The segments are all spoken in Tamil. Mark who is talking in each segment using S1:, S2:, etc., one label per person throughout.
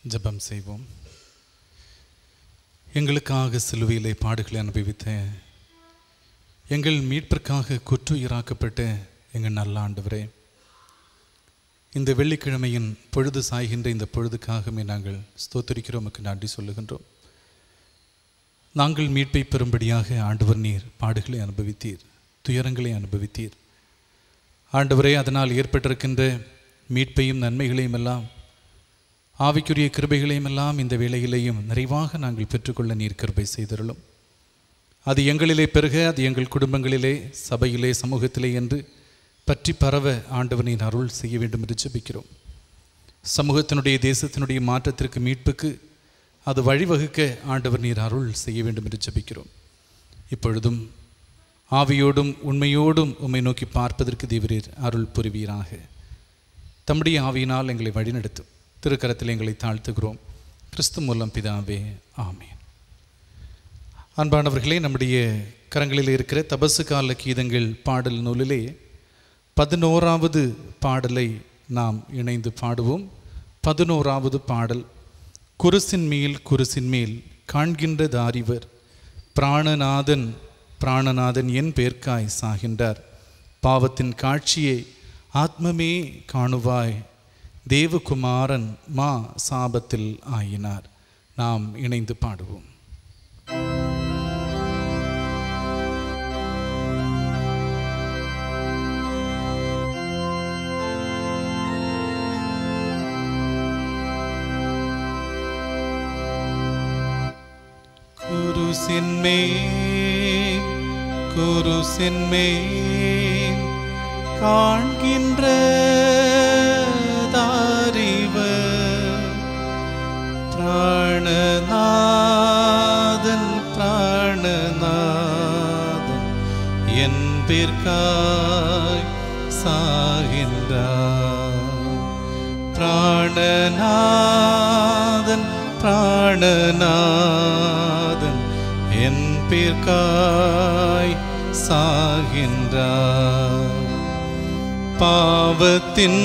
S1: ஜெபம் செய்வோம் எங்களுக்காக சிலுவையிலே பாடுகளை அனுபவித்த எங்கள் மீட்பிற்காக குற்றுயிராக்கப்பட்ட எங்கள் நல்ல ஆண்டவரே இந்த வெள்ளிக்கிழமையின் பொழுது சாய்கின்ற இந்த பொழுதுக்காகவே நாங்கள் ஸ்தோத்தரிக்கிறோம் உமக்கு நன்றி சொல்லுகின்றோம் நாங்கள் மீட்பை பெறும்படியாக ஆண்டவர் நீர் பாடுகளை அனுபவித்தீர் துயரங்களை அனுபவித்தீர் ஆண்டவரே அதனால் ஏற்பட்டிருக்கின்ற மீட்பையும் நன்மைகளையும் எல்லாம் ஆவிக்குரிய கிருபைகளையும் எல்லாம் இந்த வேளையிலேயும் நிறைவாக நாங்கள் பெற்றுக்கொள்ள நீர் கிருபை செய்தருளும் அது எங்களிலே பெருக அது எங்கள் குடும்பங்களிலே சபையிலே சமூகத்திலே என்று பற்றி பரவ ஆண்டவனின் அருள் செய்ய வேண்டும் என்று ஜெபிக்கிறோம் சமூகத்தினுடைய தேசத்தினுடைய மாற்றத்திற்கு மீட்புக்கு அது வழிவகுக்க ஆண்டவர் நீர் அருள் செய்ய வேண்டும் என்று ஜெபிக்கிறோம் இப்பொழுதும் ஆவியோடும் உண்மையோடும் உம்மை நோக்கி பார்ப்பதற்கு தேவரீர் அருள் புரிவீராக தம்முடைய ஆவியினால் எங்களை வழிநடத்தும் திருக்கரத்தில் எங்களை தாழ்த்துகிறோம் கிறிஸ்து மூலம் பிதாவே ஆமேன் அன்பானவர்களே நம்முடைய கரங்களில் இருக்கிற தபசு கால கீதங்கள் பாடல் நூலிலே பதினோராவது பாடலை நாம் இணைந்து பாடுவோம் பதினோராவது பாடல் குருசின் மேல் குருசின் மேல் காண்கின்ற தாரிவர் பிராணநாதன் பிராணநாதன் என் பேர்க்காய் சாகின்றார் பாவத்தின் காட்சியை ஆத்மமே காணுவாய் தேவகுமாரன் மா சாபத்தில் ஆயினார் நாம் இணைந்து பாடுவோம் குருசின் மேல் குருசின் மேல் காண்கின்ற தாரிவர் பிராணநாதன் பிராணநாதன் என் பிற்காய் சாகின்றார் பிராணநாதன் பிராணநாதன் என் பிற்காய் சாகின்றார் பாவத்தின்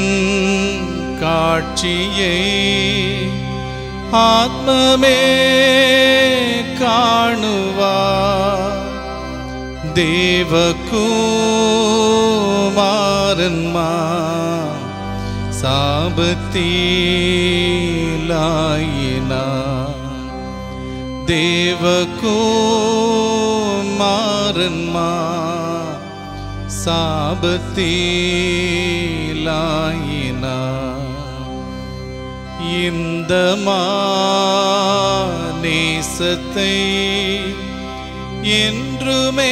S1: காட்சியை ஆத்மமே காணுவார் தேவகுமாரன்மா சாபத்தீலாயினார் தேவகுமாரன்மா சாபத்தீலாயினார் இந்த நேசத்தை என்றுமே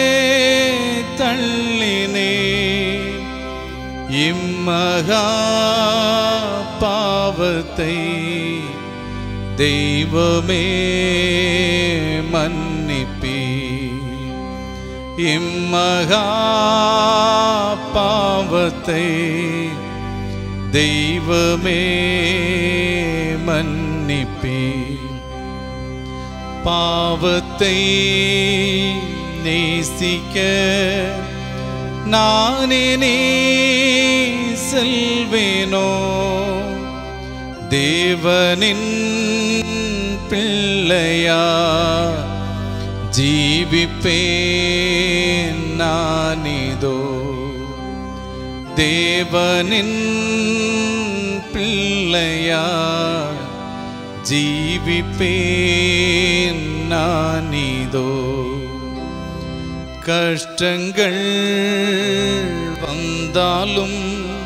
S1: தள்ளினே இம்மகா பாவத்தை தெய்வமே மன்னிப்பி இம்மகா பாவத்தை தெய்வமே மன்னிப்பி பாவத்தை நேசிக்க நானே நீ செல்வேனோ தேவனின் பிள்ளையா ஜீவிப்பேன் நானிதோ தேவனின் பிள்ளையா ஜீவிப்பேன் நானிதோ கஷ்டங்கள் வந்தாலும்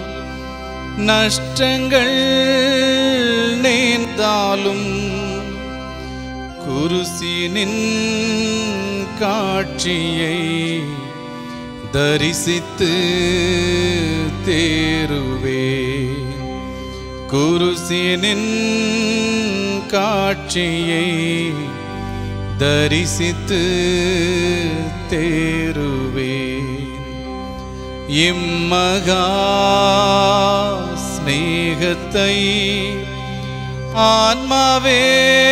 S1: நஷ்டங்கள் நேர்ந்தாலும் குருசினின் காட்சியை தரிசித்து தேருவே குருசினின் காட்சியை தரிசித்து தேருவே இம்மகா ஸ்நேகத்தை ஆன்மாவே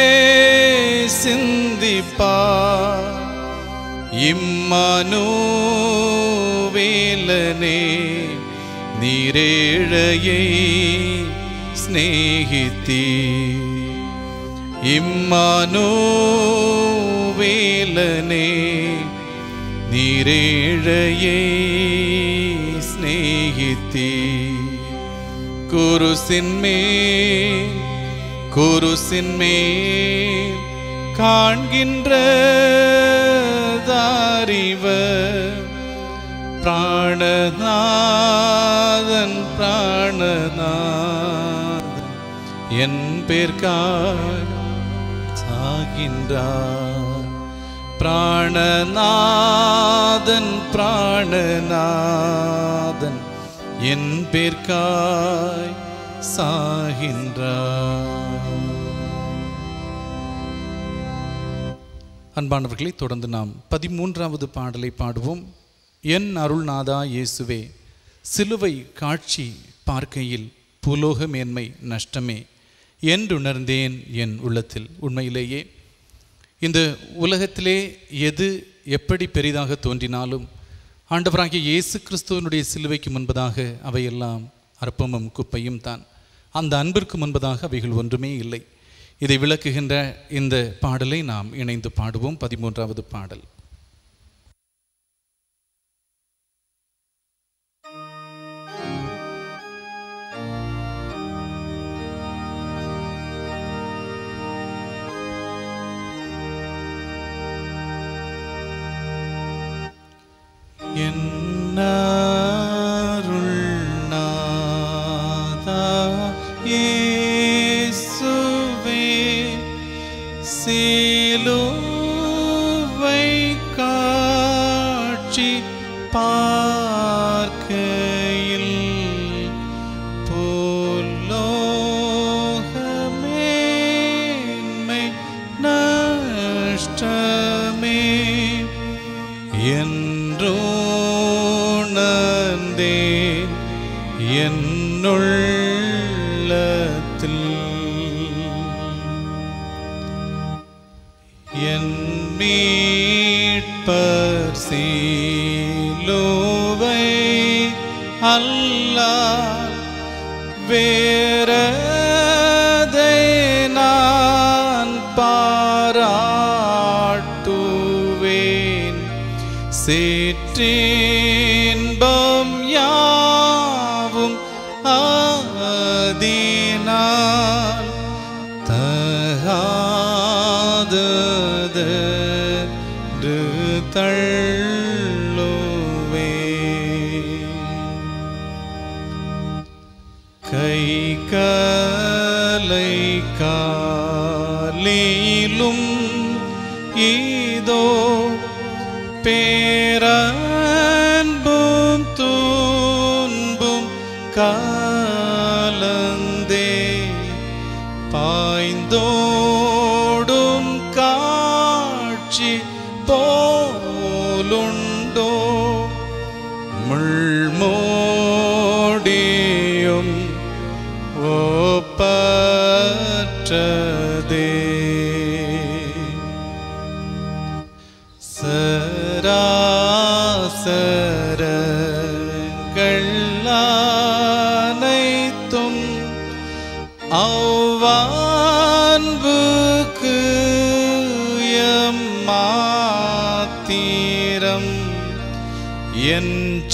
S1: சிந்திப்பார் இம்மனு வேலனே நீரேழையை സ്നേഹിത്തി ഇമ്മാനോ വേലനെ നീരേഴയെ സ്നേഹിത്തി കുരുസിന്മേൽ കുരുസിന്മേൽ காண்கின்ற தாரிவர் பிராணநாதன் பிராணநாதன் என் பேர்காய் சாகின்றார் பிராணநாதன் பிராணநாதன் என் பேர்காய் சாகின்றார் அன்பானவர்களை தொடர்ந்து நாம் பதிமூன்றாவது பாடலை பாடுவோம் என் அருள்நாதா இயேசுவே சிலுவை காட்சி பார்க்கையில் பூலோக மேன்மை நஷ்டமே என்றுணர்ந்தேன் என் உள்ளத்தில் உண்மையிலேயே இந்த உலகத்திலே எது எப்படி பெரிதாக தோன்றினாலும் ஆண்டவராகிய இயேசு கிறிஸ்துவனுடைய சிலுவைக்கு முன்பதாக அவையெல்லாம் அற்பமும் குப்பையும் தான் அந்த அன்பிற்கு முன்பதாக அவைகள் ஒன்றுமே இல்லை இதை விளக்குகின்ற இந்த பாடலை நாம் இணைந்து பாடுவோம் பதிமூன்றாவது பாடல் என்னருள்நாதா இயேசுவே சிலுவை காட்சி பார்க்கையில் புல்லோகமேன்மை நஷ்டமே என்றோனந்தேன் என்னுள்ளத்தில் என் மீட்பர் சீலோவை அல்லா வேறதை நான் பாராட்டுவேன் சிற்றின்பம் யாவும் ஆதினால் தகாதது தள்ளுவே கை கலை காலிலும் இதோ பேரன்பும் துன்பும் கலந்தே பாய்ந்தோடும் காட்சி போலுண்டோ முள்மோடியும் ஒப்பற்றதே சராசரங்களானைத்தும் அவ்வான்புக்கு எம்மாத்திரம் என்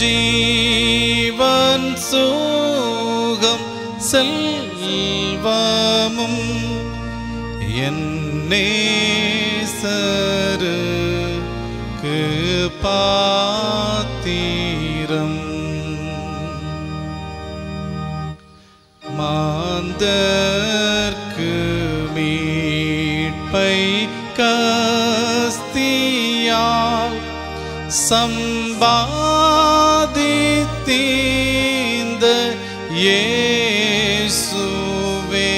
S1: ஜீவன் சோகம் செல்வமும் என் நேசருக்கு பாத்திரம் மாந்தர்க்கு மீட்பை கஸ்தியால் சம்பாதித்தீந்த இயேசுவே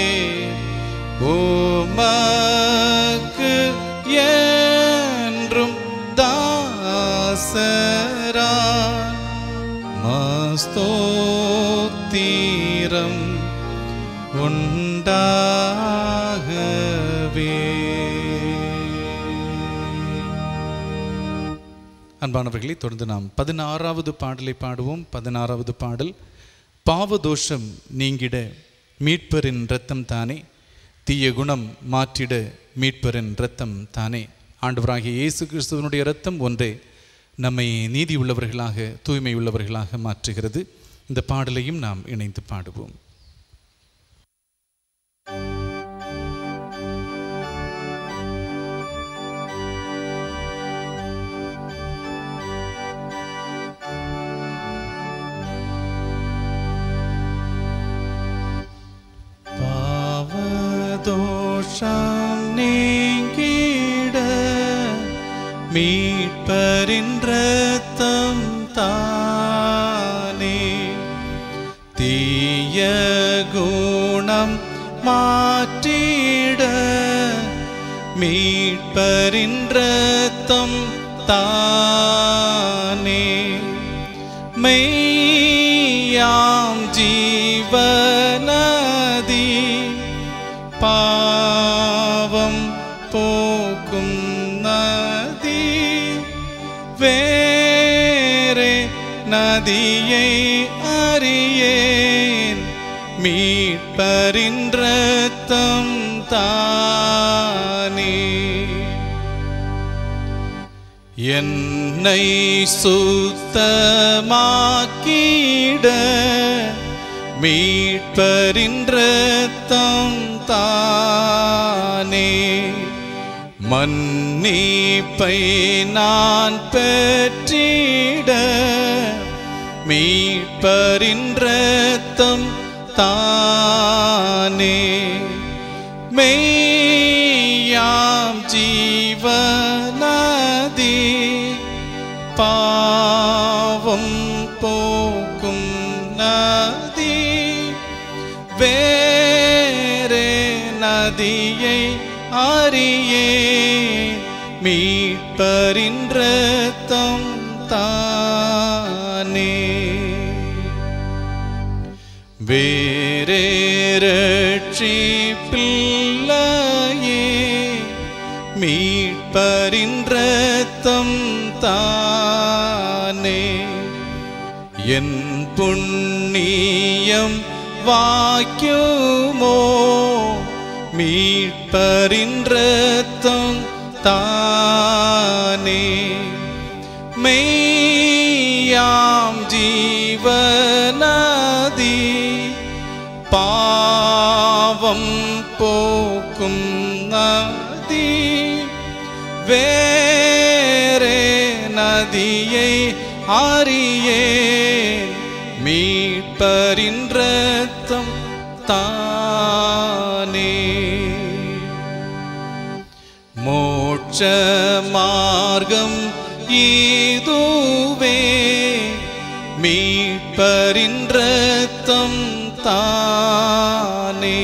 S1: உமக்கு என்றும் தாசரா மஸ்தோத்திரம் உண்டாகவே அன்பானவர்களை தொடர்ந்து நாம் பதினாறாவது பாடலை பாடுவோம் பதினாறாவது பாடல் பாவதோஷம் நீங்கிட மீட்பரின் இரத்தம் தானே தீய குணம் மாற்றிட மீட்பரின் இரத்தம் தானே ஆண்டவராகிய இயேசு கிறிஸ்துவனுடைய இரத்தம் ஒன்றே நம்மை நீதி உள்ளவர்களாக தூய்மை உள்ளவர்களாக மாற்றுகிறது இந்த பாடலையும் நாம் இணைந்து பாடுவோம் பாவதோஷம் நீங்கிட மீட்பரின் ரத்தம் தானே தீய குணம் மாற்றிட மீட்பரின் ரத்தம் தானே மெய்யாம் ஜீவநதி பாவம் போக்கும் நதி வேறே நதியை அறியேன் மீட்பரின் ரத்தம் தானே என்னை சுத்தமாக்கிட மீட்பரின் ரத்தம் தானே மன்னிப்பை நான் பெற்றிட மீட்பரின் ரத்தம் தானே மெய்யாம் ஜீவநதி பாவம் போக்கும் நதி வேறே நதியை அறியே மீட்பரின் ரத்தம் தானே வேறே ரட்சிப்பில்லையே மீட்பரின் ரத்தம் தானே என் புண்ணியம் வாக்கியுமோ மீட்பரின் ரத்தம் தானே மெய்யாம் ஜீவநதி பாவம் போக்கும் நதி வேறே நதியை அறியே மீட்பரின் ரத்தம் தானே மோட்ச மார்க்கம் இதுவே மீட்பரின் ரத்தம் தானே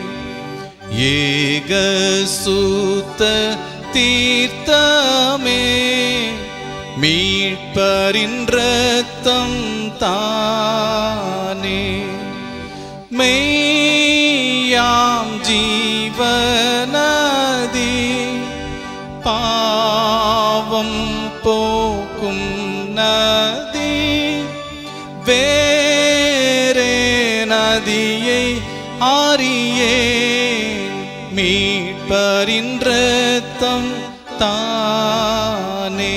S1: ஏக சூத்த தீர்த்தமே மீட்பரின் ரத்தம் தானே மெய்யாம் ஜீவநதி பாவம் போக்கும் நதி வேறே நதியை அறியே மீட்பரின் ரத்தம் தானே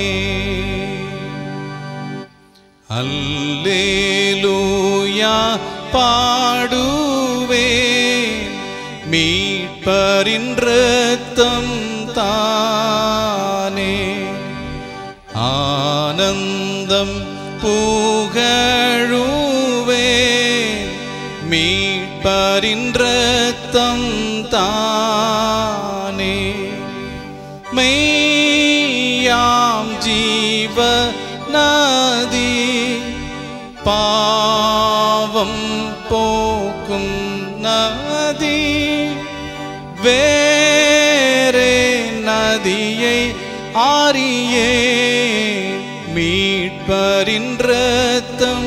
S1: அல்லேலூயா பாடுவே மீட்பரின் ரத்தம் தானே ஆனந்தம் புகழுவே மீட்பரின் ரத்தம் தானே மெய்யாம் ஜீவ நதி பாவம் போக்கும் நதி வேறே நதியை ஆரியே மீட்பரின் ரத்தம்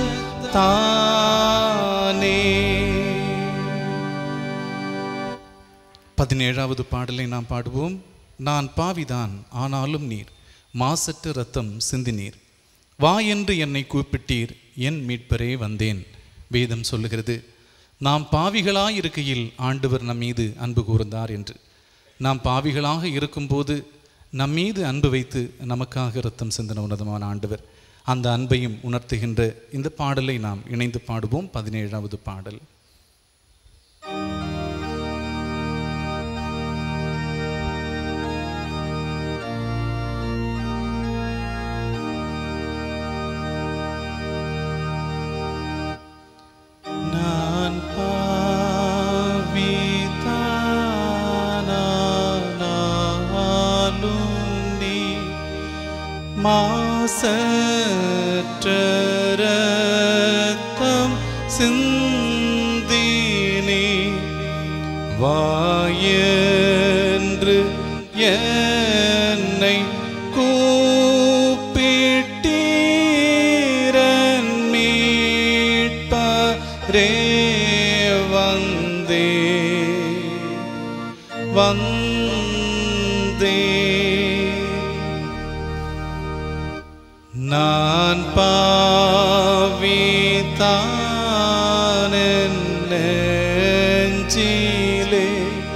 S1: தானே பதினேழாவது பாடலை நாம் பாடுவோம் நான் பாவிதான் ஆனாலும் நீர் மாசற்ற ரத்தம் சிந்தினீர் வா என்று என்னை கூப்பிட்டீர் என் மீட்பரே வந்தேன் வேதம் சொல்லுகிறது நாம் பாவிகளாய் இருக்கையில் ஆண்டவர் நம் மீது அன்பு கூர்ந்தார் என்று நாம் பாவிகளாக இருக்கும்போது நம் மீது அன்பு வைத்து நமக்காக இரத்தம் சிந்தின உன்னதமான ஆண்டவர் அந்த அன்பையும் உணர்த்துகின்ற இந்த பாடலை நாம் இணைந்து பாடுவோம் பதினேழாவது பாடல் நான் பாவித்தானானாலும் நீ மாசற்ற ரத்தம் சிந்தினே வாயென்று என்னை கூப்பிட்டீரன் மீட்பரே வந்தே வந்தே நான் பாவித்தான் நெஞ்சிலே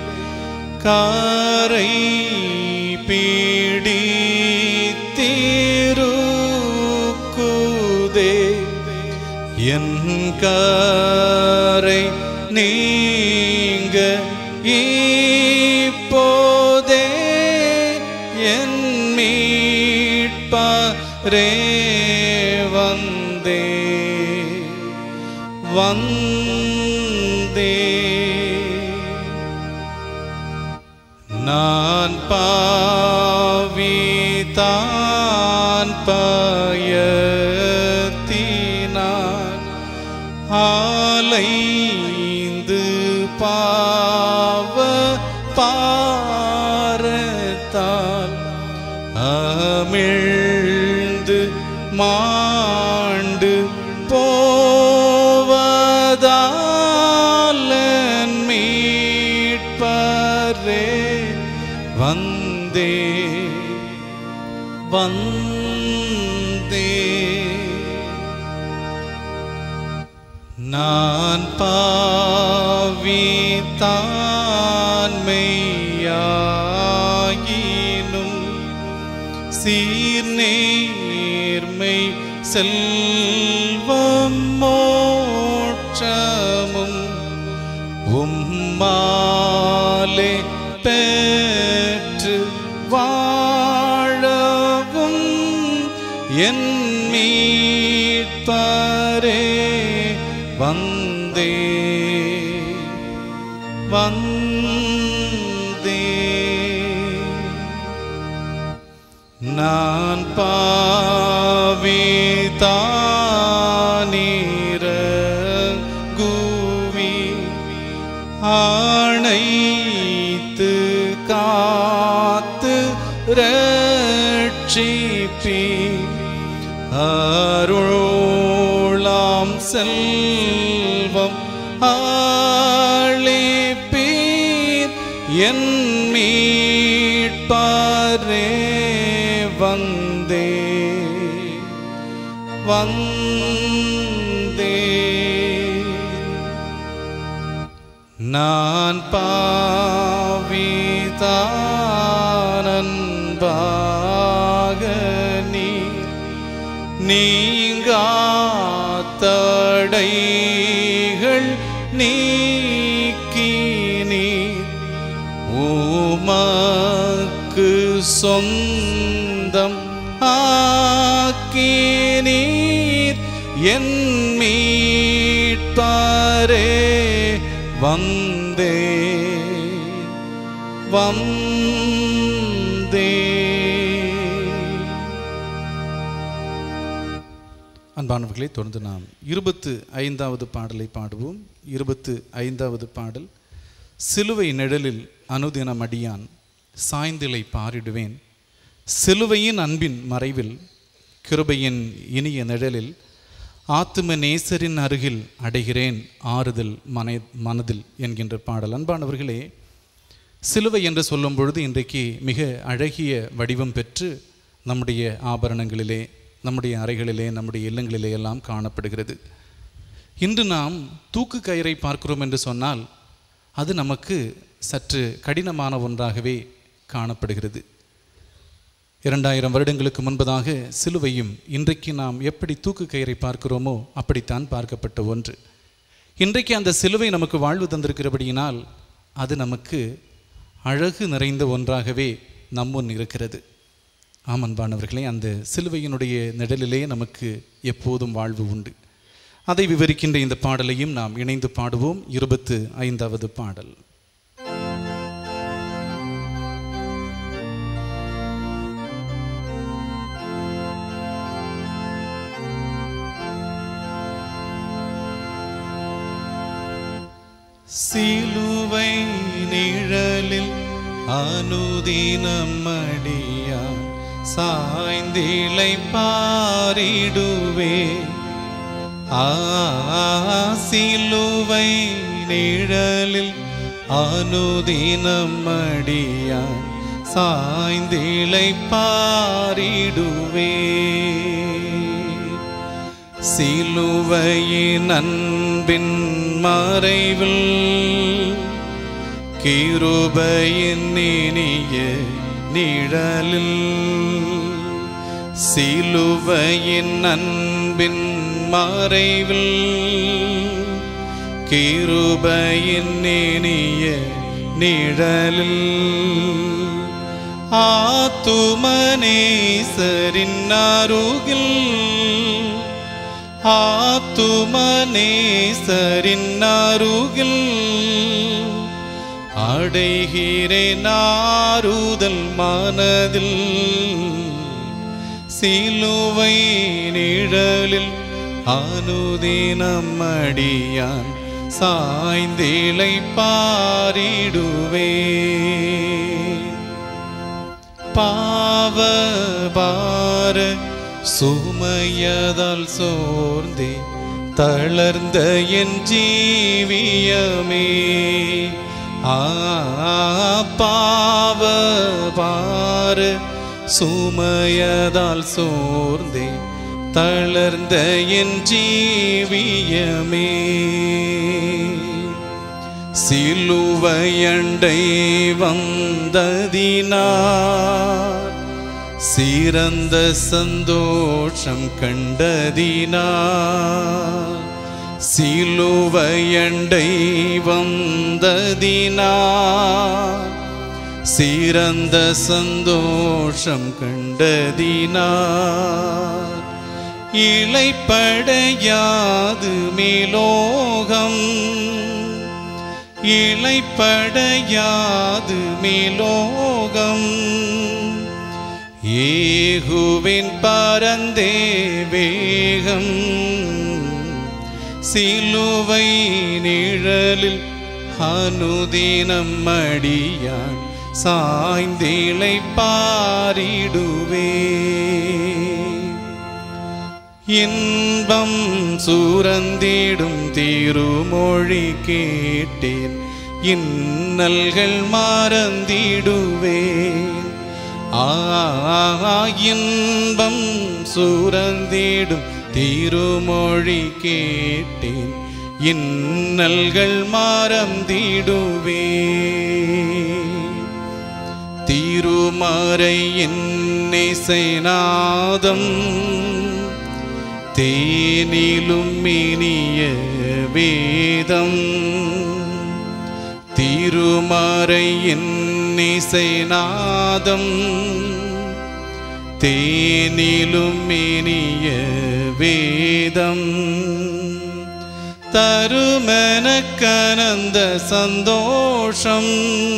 S1: காரை பீடித்திருக்குதே என் காரை நீங்க இப்போதே என் மீட்பரே வந்தே வந்தே நான் பாவித்தான் பயத்தினான் ஆலைந்து பாவ பாரத்தால் அமிழ்ந்து மாண்டு போவதால் என் மீட்பரே வந்தே வந்தே நான் பாவித்தான் மெய்யாயினும் சீர்நேர்மை செல்வம் மோட்சமும் உம்மாலே பெற்று வாழவும் என் மீட்பரே வந்தே வந்தே நான் பாவித்தானிரகுவி ஆணைத்து காத்து ரட்சிப்பி அருளாம் செல்வம் ஆளிப்பீர் என் மீட்பாரே வந்தே வந்தே நான் பாவிதானன்பாக நீ நீங்காத்தடைகள் நீக்கி நீ உமக்கு சொந்தம் ஆக்கி நீர் என் மீட்பாரே வந்தே வந்தே அன்பானவர்களே தொடர்ந்து நாம் இருபத்து ஐந்தாவது பாடலை பாடுவோம் இருபத்து ஐந்தாவது பாடல் சிலுவை நிழலில் அனுதினம் அடியான் சாய்ந்திலை பாரிடுவேன் சிலுவையின் அன்பின் மறைவில் கிருபையின் இனிய நிழலில் ஆத்தும நேசரின் அருகில் அடைகிறேன் ஆறுதல் மனை மனதில் என்கின்ற பாடல் அன்பானவர்களே சிலுவை என்று சொல்லும் பொழுது இன்றைக்கு மிக அழகிய வடிவம் பெற்று நம்முடைய ஆபரணங்களிலே நம்முடைய அறைகளிலே நம்முடைய இல்லங்களிலே எல்லாம் காணப்படுகிறது இன்று நாம் தூக்கு கயிறை பார்க்கிறோம் என்று சொன்னால் அது நமக்கு சற்று கடினமான ஒன்றாகவே காணப்படுகிறது இரண்டாயிரம் வருடங்களுக்கு முன்பதாக சிலுவையும் இன்றைக்கு நாம் எப்படி தூக்கு கயிறை பார்க்கிறோமோ அப்படித்தான் பார்க்கப்பட்ட ஒன்று இன்றைக்கு அந்த சிலுவை நமக்கு வாழ்வு தந்திருக்கிறபடியினால் அது நமக்கு அழகு நிறைந்த ஒன்றாகவே நம்முன் இருக்கிறது ஆம் அன்பானவர்களே அந்த சிலுவையினுடைய நிழலிலே நமக்கு எப்போதும் வாழ்வு உண்டு அதை விவரிக்கின்ற இந்த பாடலையும் நாம் இணைந்து பாடுவோம் இருபத்து ஐந்தாவது பாடல் சிலுவை நிழலில் அனுதினம் அடியா சாய்ந்திலை பாரிடுவே ஆ சிலுவை நிழலில் அனுதினம் அடியா சாய்ந்திலை பாரிடுவே சிலுவையின் அன்பின் மறைவில் கிருபையின் இனிய நிழலில் சிலுவையின் அன்பின் மறைவில் கிருபையின் இனிய நிழலில் ஆத்துமனேசரின் அருகில் ஆத்துமனேசரின் அருகில் அடைகிறேன் ஆறுதல் மனதில் சிலுவை நிழலில் அனுதினம் அடியான் சாய்ந்திலை பாரிடுவே பாவ பார சுமையதால் சோர்ந்தே தளர்ந்த என் ஜீவியமே ஆ பாவ பார சுமையதால் சோர்ந்தே தளர்ந்த என் ஜீவியமே சிலுவையண்டை வந்ததினார் சிறந்த சந்தோஷம் கண்டதினார் சிலுவையண்டை வந்ததினார் சிறந்த சந்தோஷம் கண்டதினார் இளைப்படையாது மேலோகம் இளைப்படையாது மேலோகம் ஏகுவின் பரந்தே வேகம் சிலுவை நிழலில் அனுதினம் அடியான் சாய்ந்திலை பாரிடுவே இன்பம் சூரந்திடும் திருமொழி கேட்டேன் இன்னல்கள் மறந்திடுவேன் ஆ இன்பம் சூரந்திடும் திருமொழி கேட்டேன் இன்னல்கள் மறந்திடுவேன் திருமறை இசைநாதம் தேனிலும் இனிய வேதம் திருமறை இசைநாதம் தேனிலும் இனிய வேதம் தருமெனக்கனந்த சந்தோஷம்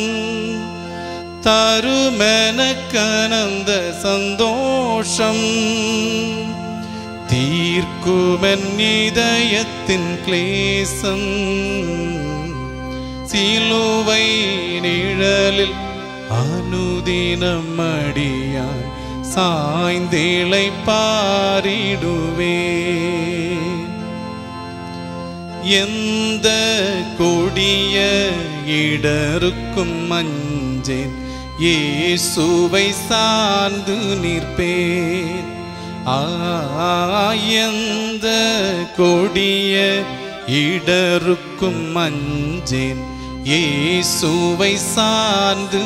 S1: தருமெனக்கனந்த சந்தோஷம் தீர்க்குமென் இதயத்தின் கிளேசம் சிலுவை நிழலில் அனுதினம் அடியான் சாய்ந்திளை பாரிடுவே எந்த கொடிய இடருக்கும் மஞ்சேன் இயேசுவை சார்ந்து நிற்பேன் ஆ எந்த கொடிய இடருக்கும் அஞ்சேன் இயேசுவை சார்ந்து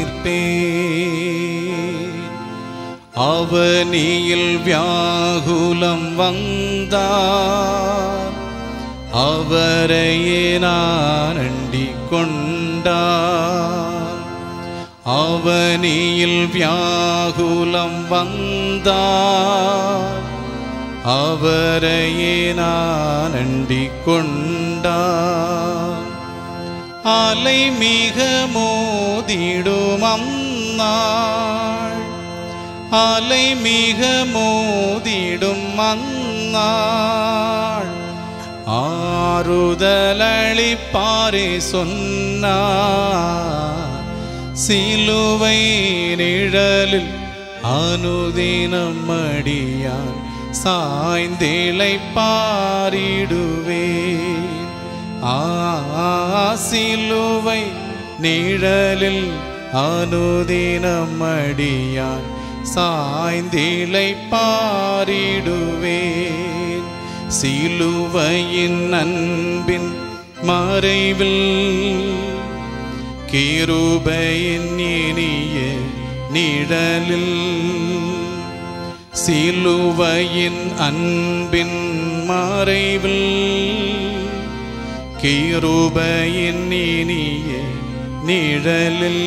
S1: நிற்பேன் அவனியில் வியாகுலம் வந்தார் அவரையே நான் அண்டிக் கொண்டார் அவனியில் வியாகுலம் வந்தார் அவரையே நான் அண்டிக் கொண்டார் அலை மிக மோதிடும் அந்நாள் அலை மிக மோதிடும் அந்நாள் ஆறுதலளிப்பாரே சொன்னார் சிலுவை நிழலில் அனுதினம் அடியான் சாய்ந்திலை பாரிடுவேன் ஆ சிலுவை நிழலில் அனுதினம் அடியான் சாய்ந்திலை பாரிடுவேன் சிலுவையின் அன்பின் மறைவில் கிருபையின் இனிய நிழலில் சிலுவையின் அன்பின் மறைவில் கிருபையின் இனிய நிழலில்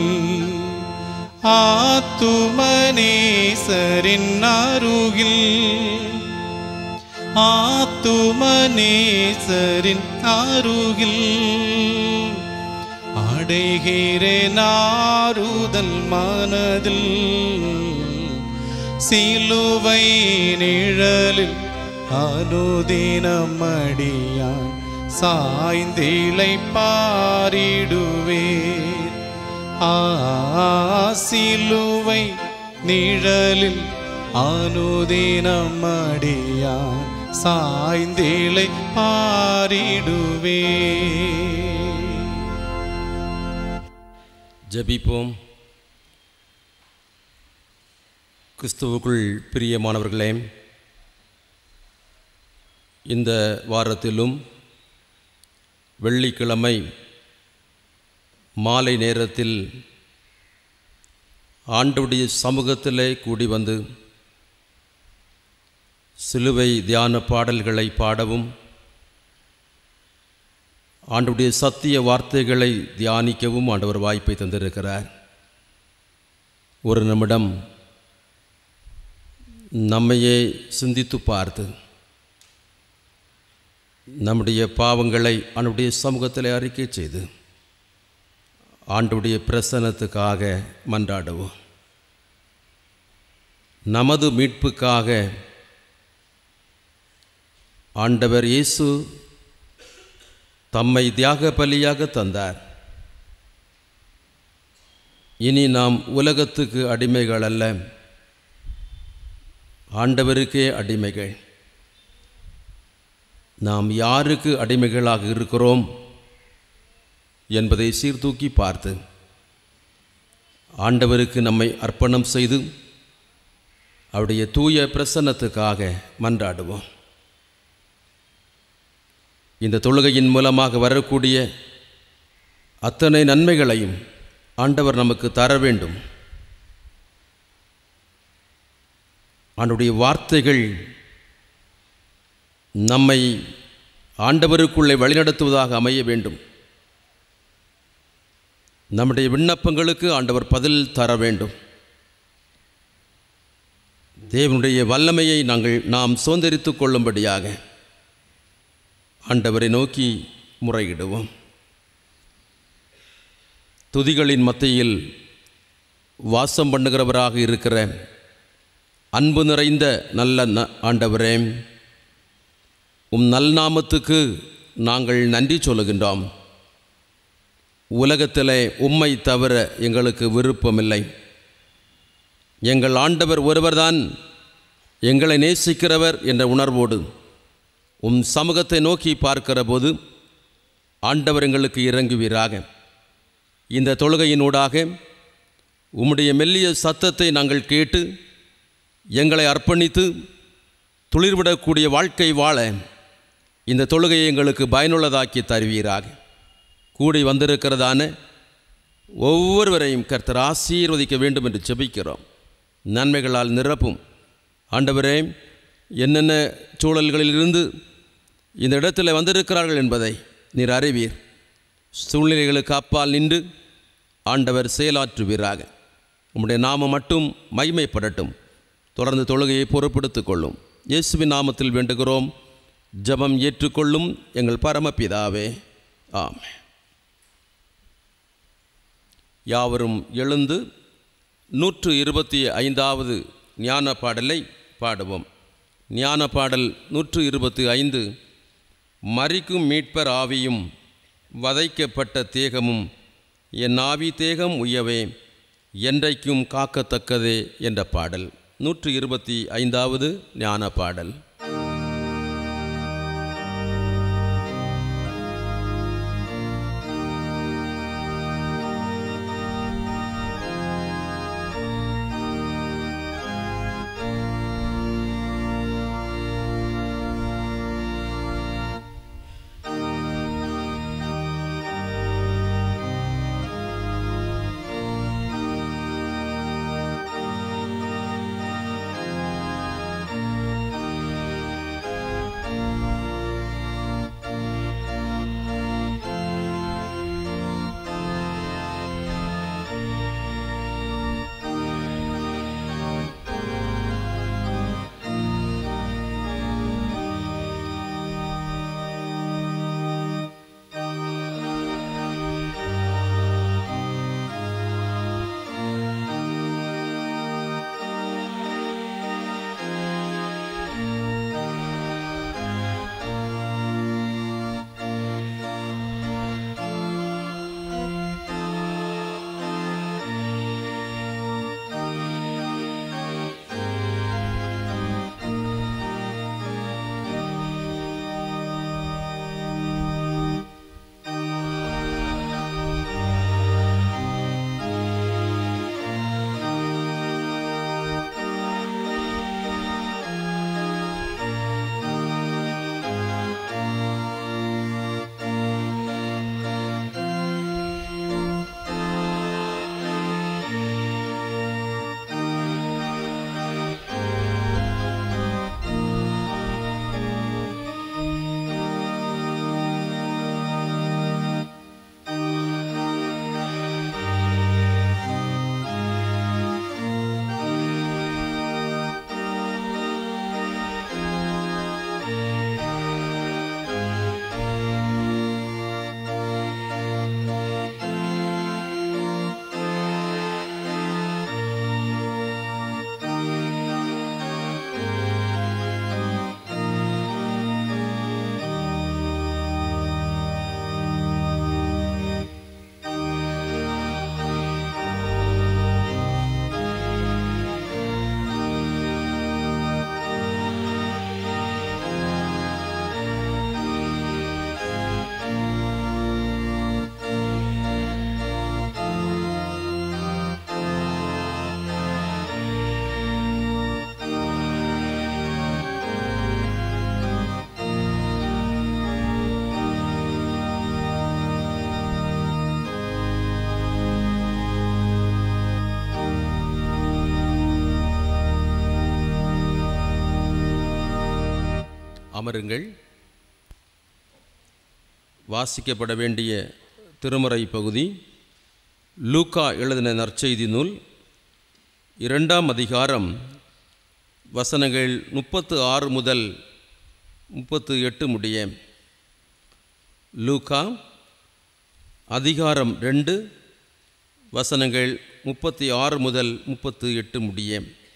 S1: ஆத்துமனேசரின் அருகில் ஆத்துமனேசரின் அருகில் அடைகிறேன் ஆறுதல் மனதில் சிலுவை நிழலில் அனுதினம் அடியான் சாய்ந்திலை பாரிடுவேன் ஆ சிலுவை நிழலில் அனுதினம் அடியான் சாய்ந்திலை பாரிடுவேன்
S2: ஜெபிப்போம் கிறிஸ்துவுக்குள் பிரியமானவர்களே இந்த வாரத்திலும் வெள்ளிக்கிழமை மாலை நேரத்தில் ஆண்டவுடைய சமூகத்திலே கூடி வந்து சிலுவை தியான பாடல்களை பாடவும் ஆண்டவுடைய சத்திய வார்த்தைகளை தியானிக்கவும் ஆண்டவர் வாய்ப்பை தந்திருக்கிறார் ஒரு நிமிடம் நம்மையே சிந்தித்து பார்த்து நம்முடைய பாவங்களை ஆண்டுடைய சமூகத்தில் அறிக்கை செய்து ஆண்டுடைய பிரசனத்துக்காக மன்றாடுவோம் நமது மீட்புக்காக ஆண்டவர் இயேசு தம்மை தியாக பலியாக தந்தார் இனி நாம் உலகத்துக்கு அடிமைகள் அல்ல ஆண்டவருக்கே அடிமைகள் நாம் யாருக்கு அடிமைகளாக இருக்கிறோம் என்பதை சீர்தூக்கி பார்த்து ஆண்டவருக்கு நம்மை அர்ப்பணம் செய்து அவருடைய தூய பிரசன்னத்துக்காக மன்றாடுவோம் இந்த தொழுகையின் மூலமாக வரக்கூடிய அத்தனை நன்மைகளையும் ஆண்டவர் நமக்கு தர வேண்டும் ஆண்டுடைய வார்த்தைகள் நம்மை ஆண்டவருக்குள்ளே வழிநடத்துவதாக அமைய வேண்டும் நம்முடைய விண்ணப்பங்களுக்கு ஆண்டவர் பதில் தர வேண்டும் தேவனுடைய வல்லமையை நாங்கள் நாம் சுதந்திரித்து கொள்ளும்படியாக ஆண்டவரை நோக்கி முறையிடுவோம் துதிகளின் மத்தியில் வாசம் பண்ணுகிறவராக இருக்கிற அன்பு நிறைந்த நல்ல ந- ஆண்டவரே உம் நல்நாமத்துக்கு நாங்கள் நன்றி சொல்லுகின்றோம் உலகத்திலே உம்மை தவிர எங்களுக்கு விருப்பமில்லை எங்கள் ஆண்டவர் ஒருவர்தான் எங்களை நேசிக்கிறவர் என்ற உணர்வோடு உம் சமூகத்தை நோக்கி பார்க்கிற போது ஆண்டவர் எங்களுக்கு இறங்குவீராக இந்த தொழுகையினூடாக உம்முடைய மெல்லிய சத்தத்தை நாங்கள் கேட்டு எங்களை அர்ப்பணித்து துளிர்விடக்கூடிய வாழ்க்கை வாழ இந்த தொழுகையை எங்களுக்கு பயனுள்ளதாக்கி தருவீராக கூடி வந்திருக்கிறதான ஒவ்வொருவரையும் கர்த்தர் ஆசீர்வதிக்க வேண்டும் என்று ஜெபிக்கிறோம் நன்மைகளால் நிரப்பும் ஆண்டவரே என்னென்ன சூழல்களிலிருந்து இந்த இடத்துல வந்திருக்கிறார்கள் என்பதை நீர் அறிவீர் சூழ்நிலைகளுக்கு அப்பால் நின்று ஆண்டவர் செயலாற்றுவீராக உம்முடைய நாமம் மட்டும் மகிமைப்படட்டும் தொடர்ந்து தொழுகையை பொறுப்படுத்திக் கொள்ளும் இயேசுவின் நாமத்தில் வேண்டுகிறோம் ஜெபம் ஏற்றுக்கொள்ளும் எங்கள் பரமபிதாவே ஆமென் யாவரும் எழுந்து நூற்று இருபத்தி ஐந்தாவது ஞான பாடலை பாடுவோம் ஞான பாடல் நூற்று இருபத்தி ஐந்து மறிக்கும் மீட்பர் ஆவியும் வதைக்கப்பட்ட தேகமும் என் ஆவி தேகம் உய்யவே என்றைக்கும் காக்கத்தக்கதே என்ற பாடல் நூற்று இருபத்தி ஐந்தாவது ஞான பாடல் அமருங்கள் வாசிக்கப்பட வேண்டிய திருமறை பகுதி லூக்கா எழுதின நற்செய்தி நூல் இரண்டாம் அதிகாரம் வசனங்கள் முப்பத்து ஆறு முதல் முப்பத்து எட்டு முடிய லூக்கா அதிகாரம் ரெண்டு வசனங்கள் முப்பத்தி ஆறு முதல் முப்பத்து எட்டு முடிய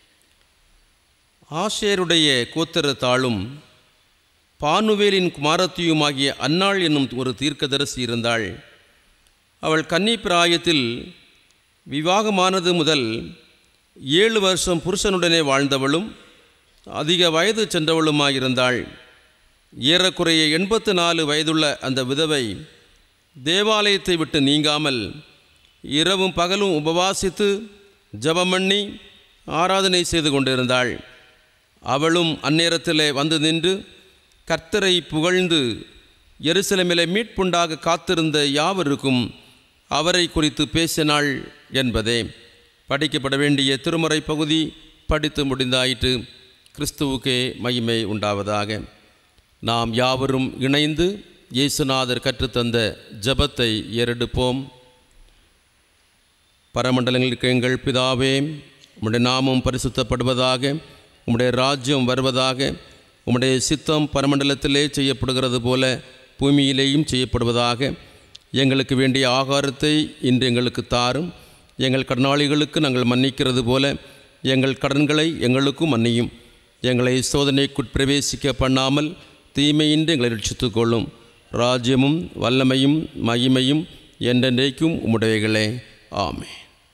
S2: ஆஷேருடைய கோத்திரத்தாளும் பானுவேலின் குமாரத்தியுமாகிய அன்னாள் என்னும் ஒரு தீர்க்கதரிசி இருந்தாள் அவள் கன்னி பிராயத்தில் விவாகமானது முதல் ஏழு வருஷம் புருஷனுடனே வாழ்ந்தவளும் அதிக வயது சென்றவளுமாயிருந்தாள் ஏறக்குறைய எண்பத்து நாலு வயதுள்ள அந்த விதவை தேவாலயத்தை விட்டு நீங்காமல் இரவும் பகலும் உபவாசித்து ஜெபமண்ணி ஆராதனை செய்து கொண்டிருந்தாள் அவளும் அந்நேரத்திலே வந்து நின்று கர்த்தரை புகழ்ந்து எருசலேமிலே மீட்புண்டாக காத்திருந்த யாவருக்கும் அவரை குறித்து பேசினாள் என்பதே படிக்கப்பட வேண்டிய திருமறை பகுதி படித்து முடிந்தாயிற்று கிறிஸ்துவுக்கே மகிமை உண்டாவதாக நாம் யாவரும் இணைந்து இயேசுநாதர் கற்றுத்தந்த ஜெபத்தை ஏறெடுப்போம் பரமண்டலங்களுக்கு எங்கள் பிதாவே உம்முடைய நாமம் பரிசுத்தப்படுவதாக உம்முடைய ராஜ்யம் வருவதாக உம்முடைய சித்தம் பரமண்டலத்திலே செய்யப்படுகிறது போல பூமியிலேயும் செய்யப்படுவதாக எங்களுக்கு வேண்டிய ஆகாரத்தை இன்று எங்களுக்கு தாரும் எங்கள் கடனாளிகளுக்கு நாங்கள் மன்னிக்கிறது போல எங்கள் கடன்களை எங்களுக்கும் மன்னியும் எங்களை சோதனைக்குட்பிரவேசிக்க பண்ணாமல் தீமையின்றி எங்களை ரட்சித்துக் கொள்ளும் ராஜ்யமும் வல்லமையும் மகிமையும் என்றென்றைக்கும் உம்முடையகளே ஆமே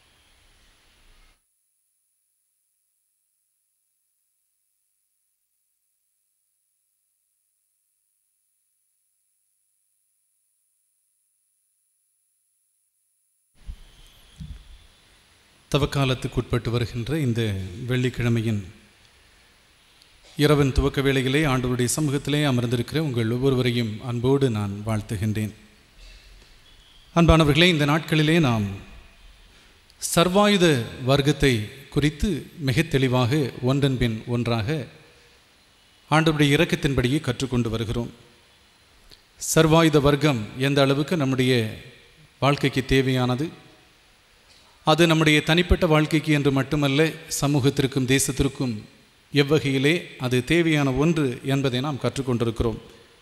S1: தவக்காலத்துக்குட்பட்டு வருகின்ற இந்த வெள்ளிக்கிழமையின் இரவின் துவக்க வேளையிலே ஆண்டவருடைய சமூகத்திலே அமர்ந்திருக்கிற உங்கள் ஒவ்வொருவரையும் அன்போடு நான் வாழ்த்துகின்றேன் அன்பானவர்களே இந்த நாட்களிலே நாம் சர்வாயுத வர்க்கத்தை குறித்து மிக தெளிவாக ஒன்றன் பின் ஒன்றாக ஆண்டவருடைய இரக்கத்தின்படியே கற்றுக்கொண்டு வருகிறோம் சர்வாயுத வர்க்கம் எந்த அளவுக்கு நம்முடைய வாழ்க்கைக்கு தேவையானது அது நம்முடைய தனிப்பட்ட வாழ்க்கைக்கு என்று மட்டுமல்ல சமூகத்திற்கும் தேசத்திற்கும் எவ்வகையிலே அது தேவையான ஒன்று என்பதை நாம் கற்றுக்கொண்டிருக்கிறோம்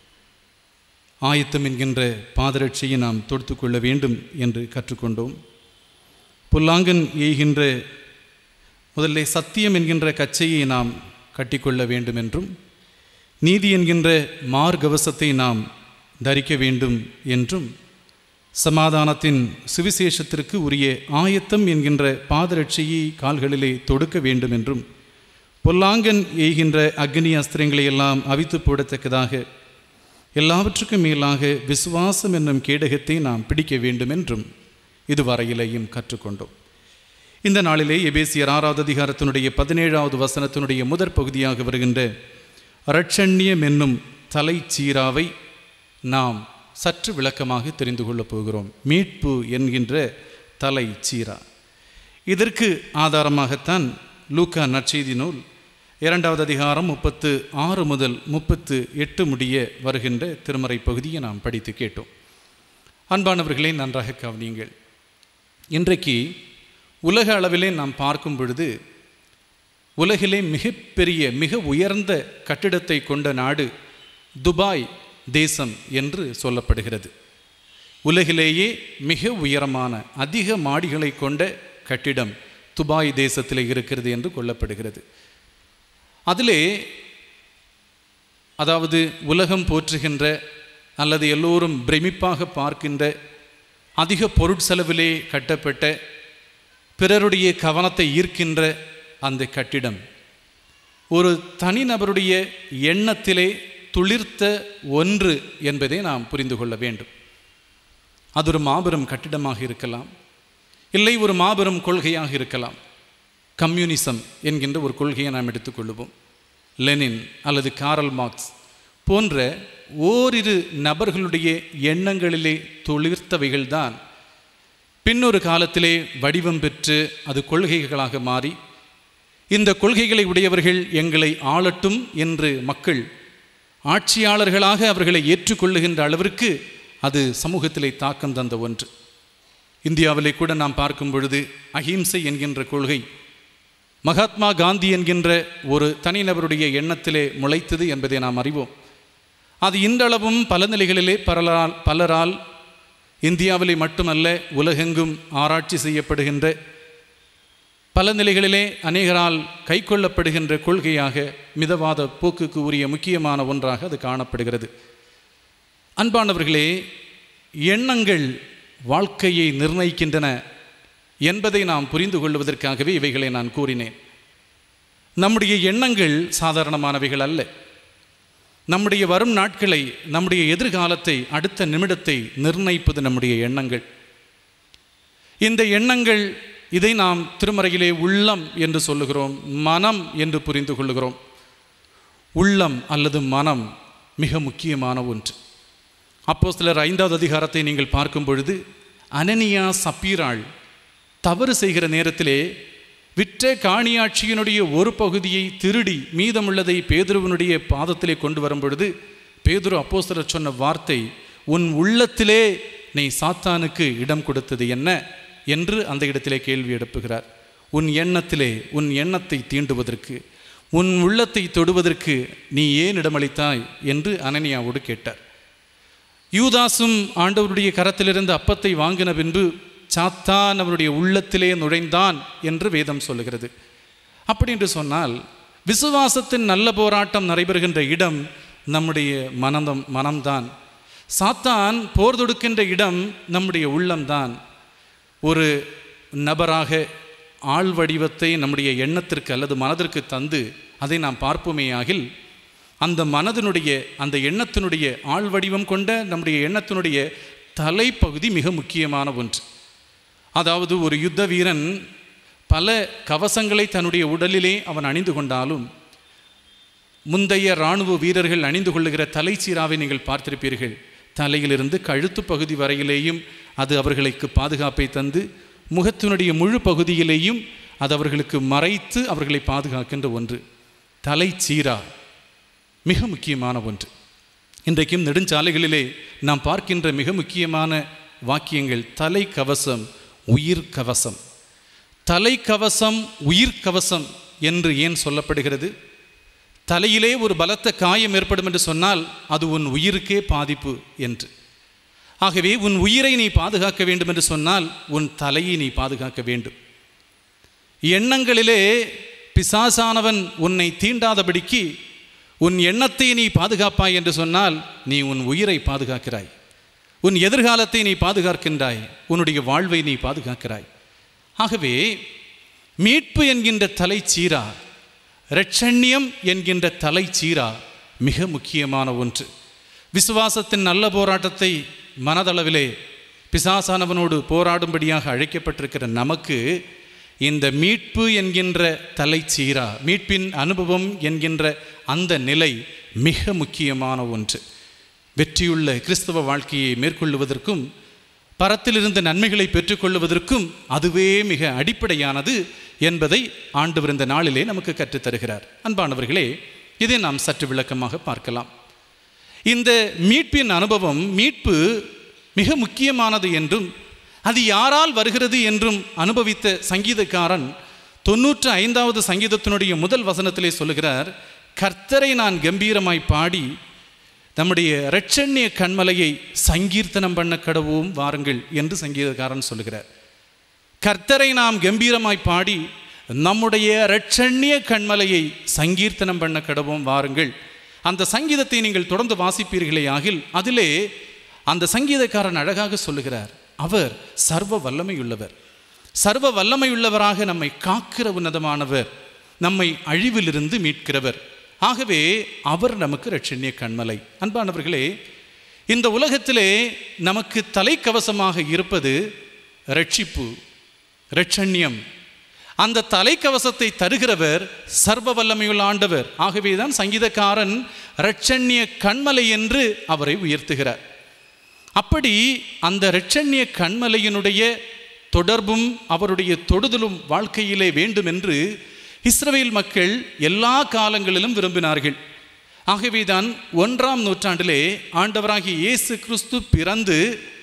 S1: ஆயத்தம் என்கின்ற பாதரட்சியை நாம் தொடுத்து கொள்ள வேண்டும் என்று கற்றுக்கொண்டோம் புல்லாங்கன் எய்கின்ற முதல்ல சத்தியம் என்கின்ற கச்சையை நாம் கட்டிக்கொள்ள வேண்டும் என்றும் நீதி என்கின்ற மார்கவசத்தை நாம் தரிக்க வேண்டும் என்றும் சமாதானத்தின் சுவிசேஷத்திற்கு உரிய ஆயத்தம் என்கின்ற பாதரட்சியை கால்களிலே தொடுக்க வேண்டும் என்றும் பொல்லாங்கன் எய்கின்ற அக்னி அஸ்திரங்களை எல்லாம் அவித்து போடத்தக்கதாக எல்லாவற்றுக்கும் மேலாக விசுவாசம் என்னும் கேடகத்தை நாம் பிடிக்க வேண்டும் என்றும் இதுவரையிலேயும் கற்றுக்கொண்டோம் இந்த நாளிலே எபேசியர் ஆறாவது அதிகாரத்தினுடைய பதினேழாவது வசனத்தினுடைய முதற் பகுதியாக வருகின்ற ரட்சண்யம் என்னும் தலைச்சீராவை நாம் சற்று விளக்கமாக தெரிந்து கொள்ளப் போகிறோம் மீட்பு என்கின்ற தலை சீரா இதற்கு ஆதாரமாகத்தான் லூக்கா நற்செய்தி நூல் இரண்டாவது அதிகாரம் முப்பத்து ஆறு முதல் முப்பத்து எட்டு முடிய வருகின்ற திருமறை பகுதியை நாம் படித்து கேட்டோம் அன்பானவர்களே நன்றாக கவனியுங்கள் இன்றைக்கு உலக அளவிலே நாம் பார்க்கும் பொழுது உலகிலே மிகப்பெரிய மிக உயர்ந்த கட்டிடத்தை கொண்ட நாடு துபாய் தேசம் என்று சொல்லப்படுகிறது உலகிலேயே மிக உயரமான அதிக மாடிகளை கொண்ட கட்டிடம் துபாய் தேசத்தில் இருக்கிறது என்று கொள்ளப்படுகிறது அதிலே அதாவது உலகம் போற்றுகின்ற அல்லது எல்லோரும் பிரமிப்பாக பார்க்கின்ற அதிக பொருட்செலவிலே கட்டப்பட்ட பிறருடைய கவனத்தை ஈர்க்கின்ற அந்த கட்டிடம் ஒரு தனிநபருடைய எண்ணத்திலே துளிர்த்த ஒன்று என்பதை நாம் புரிந்து கொள்ள வேண்டும் அது ஒரு மாபெரும் கட்டிடமாக இருக்கலாம் இல்லை ஒரு மாபெரும் கொள்கையாக இருக்கலாம் கம்யூனிசம் என்கின்ற ஒரு கொள்கையை நாம் எடுத்துக்கொள்வோம் லெனின் அல்லது காரல் மார்க்ஸ் போன்ற ஓரிரு நபர்களுடைய எண்ணங்களிலே துளிர்த்தவைகள்தான் பின்னொரு காலத்திலே வடிவம் பெற்று அது கொள்கைகளாக மாறி இந்த கொள்கைகளை உடையவர்கள் எங்களை ஆளட்டும் என்று மக்கள் ஆட்சியாளர்களாக அவர்களை ஏற்றுக்கொள்ளுகின்ற அளவிற்கு அது சமூகத்திலே தாக்கம் தந்த ஒன்று இந்தியாவிலே கூட நாம் பார்க்கும் பொழுது அஹிம்சை என்கின்ற கொள்கை மகாத்மா காந்தி என்கின்ற ஒரு தனிநபருடைய எண்ணத்திலே முளைத்தது என்பதை நாம் அறிவோம் அது இன்றளவும் பல நிலைகளிலே பலரால் பலரால் இந்தியாவிலே மட்டுமல்ல உலகெங்கும் ஆராய்ச்சி செய்யப்படுகின்ற பல நிலைகளிலே அநேகரால் கைக்கொள்ளப்படுகின்ற கொள்கையாக மிதவாத போக்குக்கு உரிய முக்கியமான ஒன்றாக அது காணப்படுகிறது அன்பானவர்களே எண்ணங்கள் வாழ்க்கையை நிர்ணயிக்கின்றன என்பதை நாம் புரிந்து கொள்வதற்காகவே இவைகளை நான் கூறினேன் நம்முடைய எண்ணங்கள் சாதாரணமானவைகள் அல்ல நம்முடைய வரும் நாட்களை நம்முடைய எதிர்காலத்தை அடுத்த நிமிடத்தை நிர்ணயிப்பது நம்முடைய எண்ணங்கள் இந்த எண்ணங்கள் இதை நாம் திருமறையிலே உள்ளம் என்று சொல்லுகிறோம் மனம் என்று புரிந்து கொள்ளுகிறோம் உள்ளம் அல்லது மனம் மிக முக்கியமான ஒன்று அப்போ சிலர் ஐந்தாவது அதிகாரத்தை நீங்கள் பார்க்கும் பொழுது அனனியா சப்பீராள் தவறு செய்கிற நேரத்திலே விற்ற காணியாட்சியினுடைய ஒரு பகுதியை திருடி மீதமுள்ளதை பேதுருவனுடைய பாதத்திலே கொண்டு வரும் பொழுது பேதுரு அப்போஸ்தலர் சொன்ன வார்த்தை உன் உள்ளத்திலே நீ சாத்தானுக்கு இடம் கொடுத்தது என்ன என்று அந்த இடத்திலே கேள்வி எழுப்புகிறார் உன் எண்ணத்திலே உன் எண்ணத்தை தீண்டுவதற்கு உன் உள்ளத்தை தொடுவதற்கு நீ ஏன் இடமளித்தாய் என்று அனனியாவோடு கேட்டார் யூதாசும் ஆண்டவருடைய கரத்திலிருந்து அப்பத்தை வாங்கின பின்பு சாத்தான் அவருடைய உள்ளத்திலே நுழைந்தான் என்று வேதம் சொல்லுகிறது அப்படி என்று சொன்னால் விசுவாசத்தின் நல்ல போராட்டம் நடைபெறுகின்ற இடம் நம்முடைய மனதம் மனம்தான் சாத்தான் போர் தொடுக்கின்ற இடம் நம்முடைய உள்ளம்தான் ஒரு நபராக ஆள் வடிவத்தை நம்முடைய எண்ணத்திற்கு அல்லது மனதிற்கு தந்து அதை நாம் பார்ப்போமேயாகில் அந்த மனதினுடைய அந்த எண்ணத்தினுடைய ஆள் வடிவம் கொண்ட நம்முடைய எண்ணத்தினுடைய தலைப்பகுதி மிக முக்கியமான ஒன்று அதாவது ஒரு யுத்த வீரன் பல கவசங்களை தன்னுடைய உடலிலே அவன் அணிந்து கொண்டாலும் முந்தைய இராணுவ வீரர்கள் அணிந்து கொள்ளுகிற தலைச்சீராவை நீங்கள் பார்த்திருப்பீர்கள் தலையிலிருந்து கழுத்து பகுதி வரையிலேயும் அது அவர்களுக்கு பாதுகாப்பை தந்து முகத்தினுடைய முழு பகுதியிலேயும் அது அவர்களுக்கு மறைத்து அவர்களை பாதுகாக்கின்ற ஒன்று தலைச்சீரா மிக முக்கியமான ஒன்று இன்றைக்கும் நெடுஞ்சாலைகளிலே நாம் பார்க்கின்ற மிக முக்கியமான வாக்கியங்கள் தலை கவசம் உயிர் கவசம் தலை கவசம் உயிர் கவசம் என்று ஏன் சொல்லப்படுகிறது தலையிலே ஒரு பலத்த காயம் ஏற்படும் என்று சொன்னால் அது உன் உயிருக்கே பாதிப்பு என்று ஆகவே உன் உயிரை நீ பாதுகாக்க வேண்டும் என்று சொன்னால் உன் தலையை நீ பாதுகாக்க வேண்டும் எண்ணங்களிலே பிசாசானவன் உன்னை தீண்டாதபடிக்கு உன் எண்ணத்தை நீ பாதுகாப்பாய் என்று சொன்னால் நீ உன் உயிரை பாதுகாக்கிறாய் உன் எதிர்காலத்தை நீ பாதுகாக்கின்றாய் உன்னுடைய வாழ்வை நீ பாதுகாக்கிறாய் ஆகவே மீட்பு என்கின்ற தலைச்சீரா இரட்சண்யம் என்கின்ற தலைச்சீரா மிக முக்கியமான ஒன்று விசுவாசத்தின் நல்ல போராட்டத்தை மனதளவிலே பிசாசானவனோடு போராடும்படியாக அழைக்கப்பட்டிருக்கிற நமக்கு இந்த மீட்பு என்கின்ற தலைச்சீரா மீட்பின் அனுபவம் என்கின்ற அந்த நிலை மிக முக்கியமான ஒன்று வெற்றியுள்ள கிறிஸ்தவ வாழ்க்கையை மேற்கொள்ளுவதற்கும் பரத்திலிருந்து நன்மைகளை பெற்றுக்கொள்வதற்கும் அதுவே மிக அடிப்படையானது என்பதை ஆண்டவர் இந்த நாளிலே நமக்கு கற்றுத்தருகிறார் அன்பானவர்களே இதை நாம் சற்று விளக்கமாக பார்க்கலாம் இந்த மீட்பின் அனுபவம் மீட்பு மிக முக்கியமானது என்றும் அது யாரால் வருகிறது என்றும் அனுபவித்த சங்கீதக்காரன் தொன்னூற்று ஐந்தாவது சங்கீதத்தினுடைய முதல் வசனத்திலே சொல்லுகிறார் கர்த்தரை நான் கம்பீரமாய் பாடி நம்முடைய இரட்சண்ய கண்மலையை சங்கீர்த்தனம் பண்ண கடவோம் வாருங்கள் என்று சங்கீதக்காரன் சொல்லுகிறார் கர்த்தரை நாம் கம்பீரமாய் பாடி நம்முடைய இரட்சண்ய கண்மலையை சங்கீர்த்தனம் பண்ண கடவோம் வாருங்கள் அந்த சங்கீதத்தை நீங்கள் தொடர்ந்து வாசிப்பீர்களே ஆகில் அதிலே அந்த சங்கீதக்காரன் அழகாக சொல்லுகிறார் அவர் சர்வ வல்லமையுள்ளவர் சர்வ வல்லமையுள்ளவராக நம்மை காக்கிற உன்னதமானவர் நம்மை அழிவிலிருந்து மீட்கிறவர் ஆகவே அவர் நமக்கு ரட்சண்ய கண்மலை அன்பானவர்களே இந்த உலகத்திலே நமக்கு தலைக்கவசமாக இருப்பது ரட்சிப்பு ரட்சண்யம் அந்த தலைக்கவசத்தை தருகிறவர் சர்வ வல்லமையுள்ள ஆண்டவர் ஆகவேதான் சங்கீதக்காரன் ரட்சண்ய கண்மலை என்று அவரை உயர்த்துகிறார் அப்படி அந்த இரட்சண்ய கண்மலையினுடைய தொடர்பும் அவருடைய தொடுதலும் வாழ்க்கையிலே வேண்டும் என்று இஸ்ரவேல் மக்கள் எல்லா காலங்களிலும் விரும்பினார்கள் ஆகவேதான் ஒன்றாம் நூற்றாண்டிலே ஆண்டவராகிய இயேசு கிறிஸ்து பிறந்து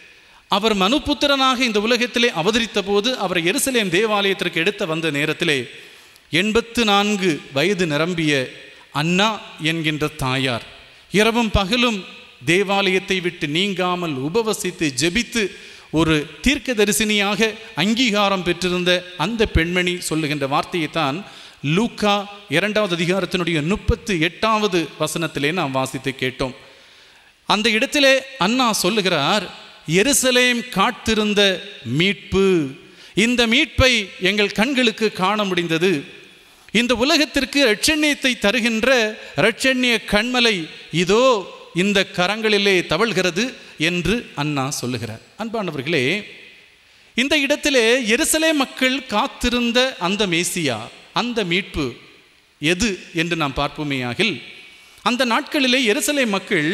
S1: அவர் மனுபுத்திரனாக இந்த உலகத்திலே அவதரித்த போது அவரை எருசலேம் தேவாலயத்திற்கு எடுத்த வந்த நேரத்திலே எண்பத்து நான்கு வயது நிரம்பிய அண்ணா என்கின்ற தாயார் இரவும் பகலும் தேவாலயத்தை விட்டு நீங்காமல் உபவசித்து ஜெபித்து ஒரு தீர்க்கதரிசினியாக அங்கீகாரம் பெற்றிருந்த அந்த பெண்மணி சொல்லுகின்ற வார்த்தையைத்தான் லூக்கா இரண்டாவது அதிகாரத்தினுடைய முப்பத்து எட்டாவது வசனத்திலே நாம் வாசித்து கேட்டோம் அந்த இடத்திலே அண்ணா சொல்லுகிறார் எருசலேம் காத்திருந்த மீட்பு இந்த மீட்பை எங்கள் கண்களுக்கு காண முடிந்தது இந்த உலகத்திற்கு இரட்சண்யத்தை தருகின்ற இரட்சண்ய கண்மலை இதோ இந்த கரங்களிலே தவழ்கிறது என்று அண்ணா சொல்லுகிறார் அன்பானவர்களே இந்த இடத்திலே எருசலே மக்கள் காத்திருந்த அந்த மேசியா அந்த மீட்பு எது என்று நாம் பார்ப்போமேயாகில் அந்த நாட்களிலே எருசலே மக்கள்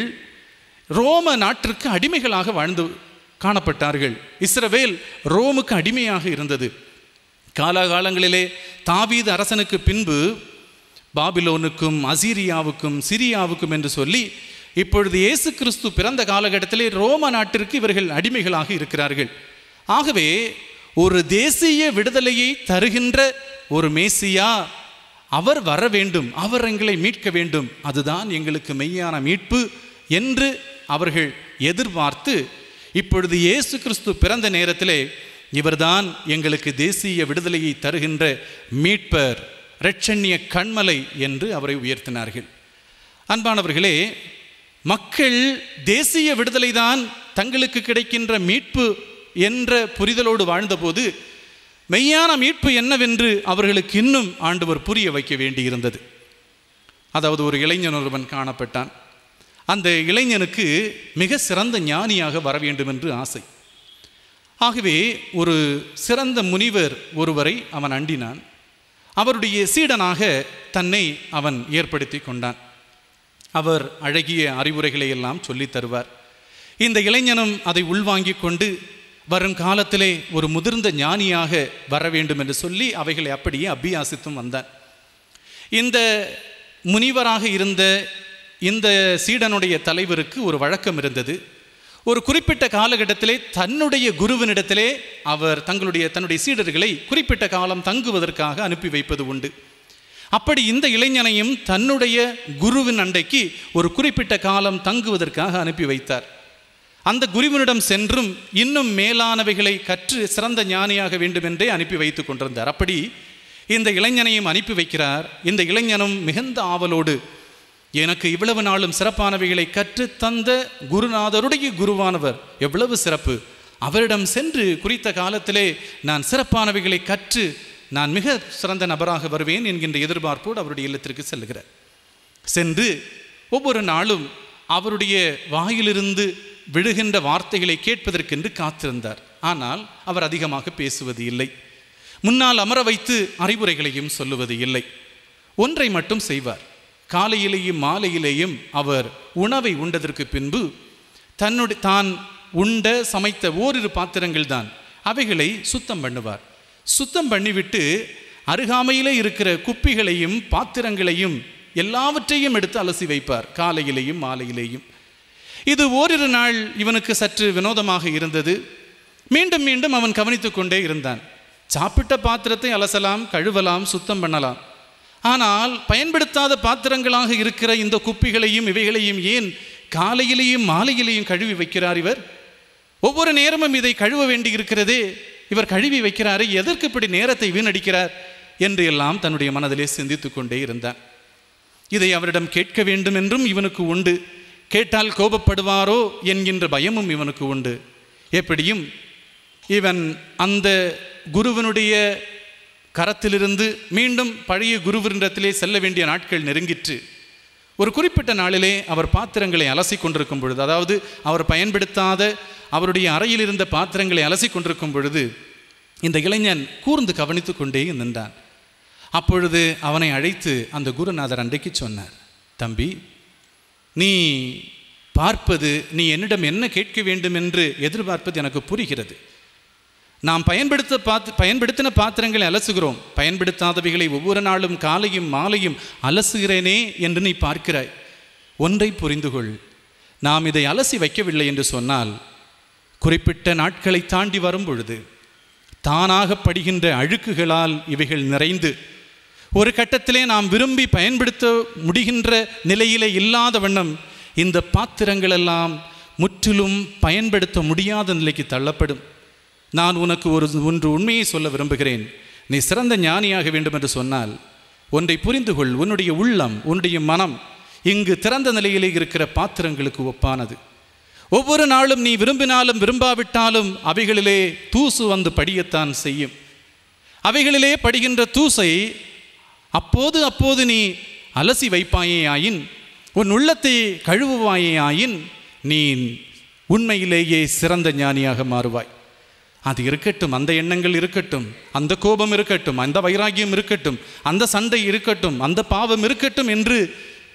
S1: ரோம நாட்டிற்கு அடிமைகளாக வாழ்ந்து காணப்பட்டார்கள் இஸ்ரவேல் ரோமுக்கு அடிமையாக இருந்தது காலாகாலங்களிலே தாவீது அரசனுக்கு பின்பு பாபிலோனுக்கும் அசீரியாவுக்கும் சிரியாவுக்கும் என்று சொல்லி இப்பொழுது இயேசு கிறிஸ்து பிறந்த காலகட்டத்திலே ரோம நாட்டிற்கு இவர்கள் அடிமைகளாக இருக்கிறார்கள் ஆகவே ஒரு தேசிய விடுதலையை தருகின்ற ஒரு மேசியா அவர் வர வேண்டும் அவர் எங்களை மீட்க வேண்டும் அதுதான் எங்களுக்கு மெய்யான மீட்பு என்று அவர்கள் எதிர்பார்த்து இப்பொழுது இயேசு கிறிஸ்து பிறந்த நேரத்திலே இவர்தான் எங்களுக்கு தேசிய விடுதலையை தருகின்ற மீட்பர் இரட்சண்ய கண்மலை என்று அவரை உயர்த்தினார்கள் அன்பானவர்களே மக்கள் தேசிய விடுதலை தான் தங்களுக்கு கிடைக்கின்ற மீட்பு என்ற புரிதலோடு வாழ்ந்தபோது மெய்யான மீட்பு என்னவென்று அவர்களுக்கு இன்னும் ஆண்டவர் புரிய வைக்க வேண்டியிருந்தது அதாவது ஒரு இளைஞன் ஒருவன் காணப்பட்டான் அந்த இளைஞனுக்கு மிக சிறந்த ஞானியாக வர வேண்டும் என்று ஆசை ஆகவே ஒரு சிறந்த முனிவர் ஒருவரை அவன் அண்டினான் அவருடைய சீடனாக தன்னை அவன் ஏற்படுத்தி கொண்டான் அவர் அழகிய அறிவுரைகளை எல்லாம் சொல்லித் தருவார் இந்த இளைஞனும் அதை உள்வாங்கிக் கொண்டு வரும் காலத்திலே ஒரு முதிர்ந்த ஞானியாக வர வேண்டும் என்று சொல்லி அவைகளை அப்படியே அபியாசித்தும் வந்தான் இந்த முனிவராக இருந்த இந்த சீடனுடைய தலைவருக்கு ஒரு வழக்கம் இருந்தது ஒரு குறிப்பிட்ட காலகட்டத்திலே தன்னுடைய குருவினிடத்திலே அவர் தங்களுடைய தன்னுடைய சீடர்களை குறிப்பிட்ட காலம் தங்குவதற்காக அனுப்பி வைப்பது உண்டு அப்படி இந்த இளைஞனையும் தன்னுடைய குருவின் அண்டைக்கு ஒரு குறிப்பிட்ட காலம் தங்குவதற்காக அனுப்பி வைத்தார் அந்த குருவினிடம் சென்றும் இன்னும் மேலானவைகளை கற்று சிறந்த ஞானியாக வேண்டும் என்றே அனுப்பி வைத்து கொண்டிருந்தார் அப்படி இந்த இளைஞனையும் அனுப்பி வைக்கிறார் இந்த இளைஞனும் மிகுந்த ஆவலோடு எனக்கு இவ்வளவு நாளும் சிறப்பானவைகளை கற்று தந்த குருநாதருடைய குருவானவர் எவ்வளவு சிறப்பு அவரிடம் சென்று குறித்த காலத்திலே நான் சிறப்பானவைகளை கற்று நான் மிக சிறந்த நபராக வருவேன் என்கின்ற எதிர்பார்ப்போடு அவருடைய இல்லத்திற்கு செல்கிறார் சென்று ஒவ்வொரு நாளும் அவருடைய வாயிலிருந்து விழுகின்ற வார்த்தைகளை கேட்பதற்கென்று காத்திருந்தார் ஆனால் அவர் அதிகமாக பேசுவது இல்லை முன்னால் அமர வைத்து அறிவுரைகளையும் சொல்லுவது இல்லை ஒன்றை மட்டும் செய்வார் காலையிலேயும் மாலையிலேயும் அவர் உணவை உண்டதற்கு பின்பு தன்னுடைய தான் உண்ட சமைத்த ஓரிரு பாத்திரங்கள் தான் அவைகளை சுத்தம் பண்ணுவார் சுத்தம் பண்ணிவிட்டு அருகாமையிலே இருக்கிற குப்பிகளையும் பாத்திரங்களையும் எல்லாவற்றையும் எடுத்து அலசி வைப்பார் காலையிலேயும் மாலையிலேயும் இது ஓரிரு நாள் இவனுக்கு சற்று வினோதமாக இருந்தது மீண்டும் மீண்டும் அவன் கவனித்துக் கொண்டே இருந்தான் சாப்பிட்ட பாத்திரத்தை அலசலாம் கழுவலாம் சுத்தம் பண்ணலாம் ஆனால் பயன்படுத்தாத பாத்திரங்களாக இருக்கிற இந்த குப்பிகளையும் இவைகளையும் ஏன் காலையிலேயும் மாலையிலேயும் கழுவி வைக்கிறார் இவர் ஒவ்வொரு நேரமும் இதை கழுவ வேண்டி இருக்கிறதே இவர் கழுவி வைக்கிறாரே எதற்கு இப்படி நேரத்தை வீணடிக்கிறார் என்று எல்லாம் தன்னுடைய மனதிலே சிந்தித்துக் கொண்டே இருந்தான் இதை அவரிடம் கேட்க வேண்டும் என்றும் இவனுக்கு உண்டு கேட்டால் கோபப்படுவாரோ என்கின்ற பயமும் இவனுக்கு உண்டு எப்படியும் இவன் அந்த குருவனுடைய கரத்திலிருந்து மீண்டும் பழைய குருவினிடத்திலே செல்ல வேண்டிய நாட்கள் நெருங்கிற்று ஒரு குறிப்பிட்ட நாளிலே அவர் பாத்திரங்களை அலசி கொண்டிருக்கும் பொழுது அதாவது அவர் பயன்படுத்தாத அவருடைய அறையில் இருந்த பாத்திரங்களை அலசி கொண்டிருக்கும் பொழுது இந்த இளைஞன் கூர்ந்து கவனித்து கொண்டே நின்றான் அப்பொழுது அவனை அழைத்து அந்த குருநாதர் அன்றைக்கு சொன்னார் தம்பி நீ பார்ப்பது நீ என்னிடம் என்ன கேட்க வேண்டும் என்று எதிர்பார்ப்பது எனக்கு புரிகிறது நாம் பயன்படுத்த பாத்து பயன்படுத்தின பாத்திரங்களை அலசுகிறோம் பயன்படுத்தாதவைகளை ஒவ்வொரு நாளும் காலையும் மாலையும் அலசுகிறேனே என்று நீ பார்க்கிறாய் ஒன்றை புரிந்து கொள் நாம் இதை அலசி வைக்கவில்லை என்று சொன்னால் குறிப்பிட்ட நாட்களை தாண்டி வரும் பொழுது தானாக படுகின்ற அழுக்குகளால் இவைகள் நிறைந்து ஒரு கட்டத்திலே நாம் விரும்பி பயன்படுத்த முடிகின்ற நிலையிலே இல்லாத வண்ணம் இந்த பாத்திரங்கள் எல்லாம் முற்றிலும் பயன்படுத்த முடியாத நிலைக்கு தள்ளப்படும் நான் உனக்கு ஒரு ஒன்று உண்மையை சொல்ல விரும்புகிறேன் நீ சிறந்த ஞானியாக வேண்டும் என்று சொன்னால் ஒன்றை புரிந்து கொள் உன்னுடைய உள்ளம் உன்னுடைய மனம் இங்கு திறந்த நிலையிலே இருக்கிற பாத்திரங்களுக்கு ஒப்பானது ஒவ்வொரு நாளும் நீ விரும்பினாலும் விரும்பாவிட்டாலும் அவைகளிலே தூசு வந்து படியத்தான் செய்யும் அவைகளிலே படுகின்ற தூசை அப்போது அப்போது நீ அலசி வைப்பாயே ஆயின் உன் உள்ளத்தை கழுவுவாயே ஆயின் நீ உண்மையிலேயே சிறந்த ஞானியாக மாறுவாய் அது இருக்கட்டும் அந்த எண்ணங்கள் இருக்கட்டும் அந்த கோபம் இருக்கட்டும் அந்த வைராகியம் இருக்கட்டும் அந்த சண்டை இருக்கட்டும் அந்த பாவம் இருக்கட்டும் என்று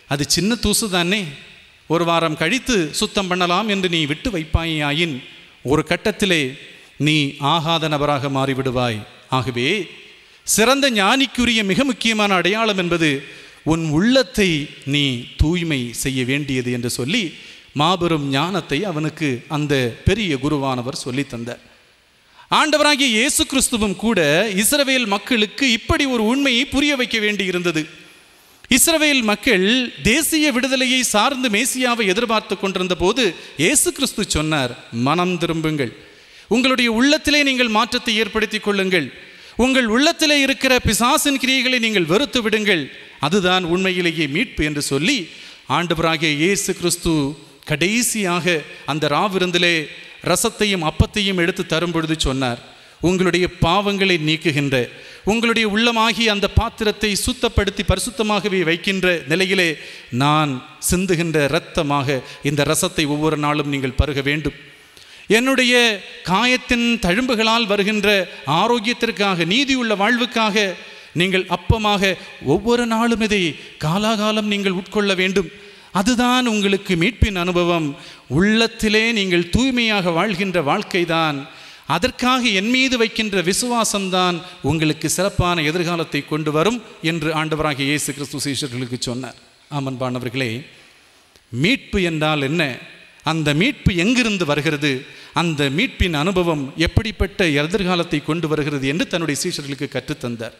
S1: அது சின்ன தூசு தானே ஒரு வாரம் கழித்து சுத்தம் பண்ணலாம் என்று நீ விட்டு வைப்பாயாயின் ஒரு கட்டத்திலே நீ ஆகாத நபராக மாறிவிடுவாய் ஆகவே சிறந்த ஞானிக்குரிய மிக முக்கியமான அடையாளம் என்பது உன் உள்ளத்தை நீ தூய்மை செய்ய வேண்டியது என்று சொல்லி மாபெரும் ஞானத்தை அவனுக்கு அந்த பெரிய குருவானவர் சொல்லித் தந்தார் ஆண்டவராகிய இயேசு கிறிஸ்துவும் கூட இஸ்ரவேல் மக்களுக்கு இப்படி ஒரு உண்மையை புரிய வைக்க வேண்டியிருந்தது இஸ்ரவேல் மக்கள் தேசிய விடுதலையை சார்ந்து மேசியாவை எதிர்பார்த்து கொண்டிருந்த போது இயேசு கிறிஸ்து சொன்னார் மனம் திரும்புங்கள் உங்களுடைய உள்ளத்திலே நீங்கள் மாற்றத்தை ஏற்படுத்திக் கொள்ளுங்கள் உங்கள் உள்ளத்திலே இருக்கிற பிசாசின் கிரியைகளை நீங்கள் வெறுத்து விடுங்கள் அதுதான் உண்மையிலேயே மீட்பு என்று சொல்லி ஆண்டவராகிய இயேசு கிறிஸ்து கடைசியாக அந்த ராவிருந்திலே ரசத்தையும் அப்பத்தையும் எடுத்து தரும் பொழுது சொன்னார் உங்களுடைய பாவங்களை நீக்குகின்ற உங்களுடைய உள்ளமாகி அந்த பாத்திரத்தை சுத்தப்படுத்தி பரிசுத்தமாகவே வைக்கின்ற நிலையிலே நான் சிந்துகின்ற இரத்தமாக இந்த ரசத்தை ஒவ்வொரு நாளும் நீங்கள் பருக வேண்டும் என்னுடைய காயத்தின் தழும்புகளால் வருகின்ற ஆரோக்கியத்திற்காக நீதியுள்ள வாழ்வுக்காக நீங்கள் அப்பமாக ஒவ்வொரு நாளும் இதை காலாகாலம் நீங்கள் உட்கொள்ள வேண்டும் அதுதான் உங்களுக்கு மீட்பின் அனுபவம் உள்ளத்திலே நீங்கள் தூய்மையாக வாழ்கின்ற வாழ்க்கைதான் அதற்காக என் மீது வைக்கின்ற விசுவாசம்தான் உங்களுக்கு சிறப்பான எதிர்காலத்தை கொண்டு வரும் என்று ஆண்டவராகிய இயேசு கிறிஸ்து சீஷர்களுக்கு சொன்னார் ஆமன்பானவர்களே மீட்பு என்றால் என்ன அந்த மீட்பு எங்கிருந்து வருகிறது அந்த மீட்பின் அனுபவம் எப்படிப்பட்ட எதிர்காலத்தை கொண்டு வருகிறது என்று தன்னுடைய சீஷர்களுக்கு கற்றுத்தந்தார்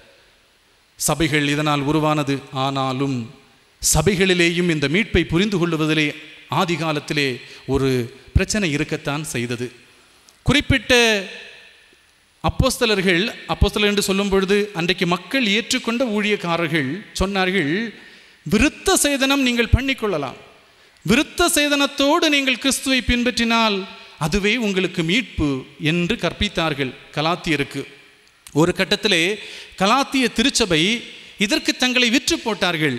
S1: சபைகள் இதனால் உருவானது ஆனாலும் சபைகளிலேயும் இந்த மீட்பை புரிந்து கொள்வதிலே ஆதி காலத்திலே ஒரு பிரச்சனை இருக்கத்தான் செய்தது குறிப்பிட்ட அப்போஸ்தலர்கள் அப்போஸ்தலர் என்று சொல்லும் பொழுது அன்றைக்கு மக்கள் ஏற்றுக்கொண்ட ஊழியக்காரர்கள் சொன்னார்கள் விருத்த சேதனம் நீங்கள் பண்ணிக்கொள்ளலாம் விருத்த சேதனத்தோடு நீங்கள் கிறிஸ்துவை பின்பற்றினால் அதுவே உங்களுக்கு மீட்பு என்று கற்பித்தார்கள் கலாத்தியருக்கு ஒரு கட்டத்திலே கலாத்திய திருச்சபை இதற்கு தங்களை விற்று போட்டார்கள்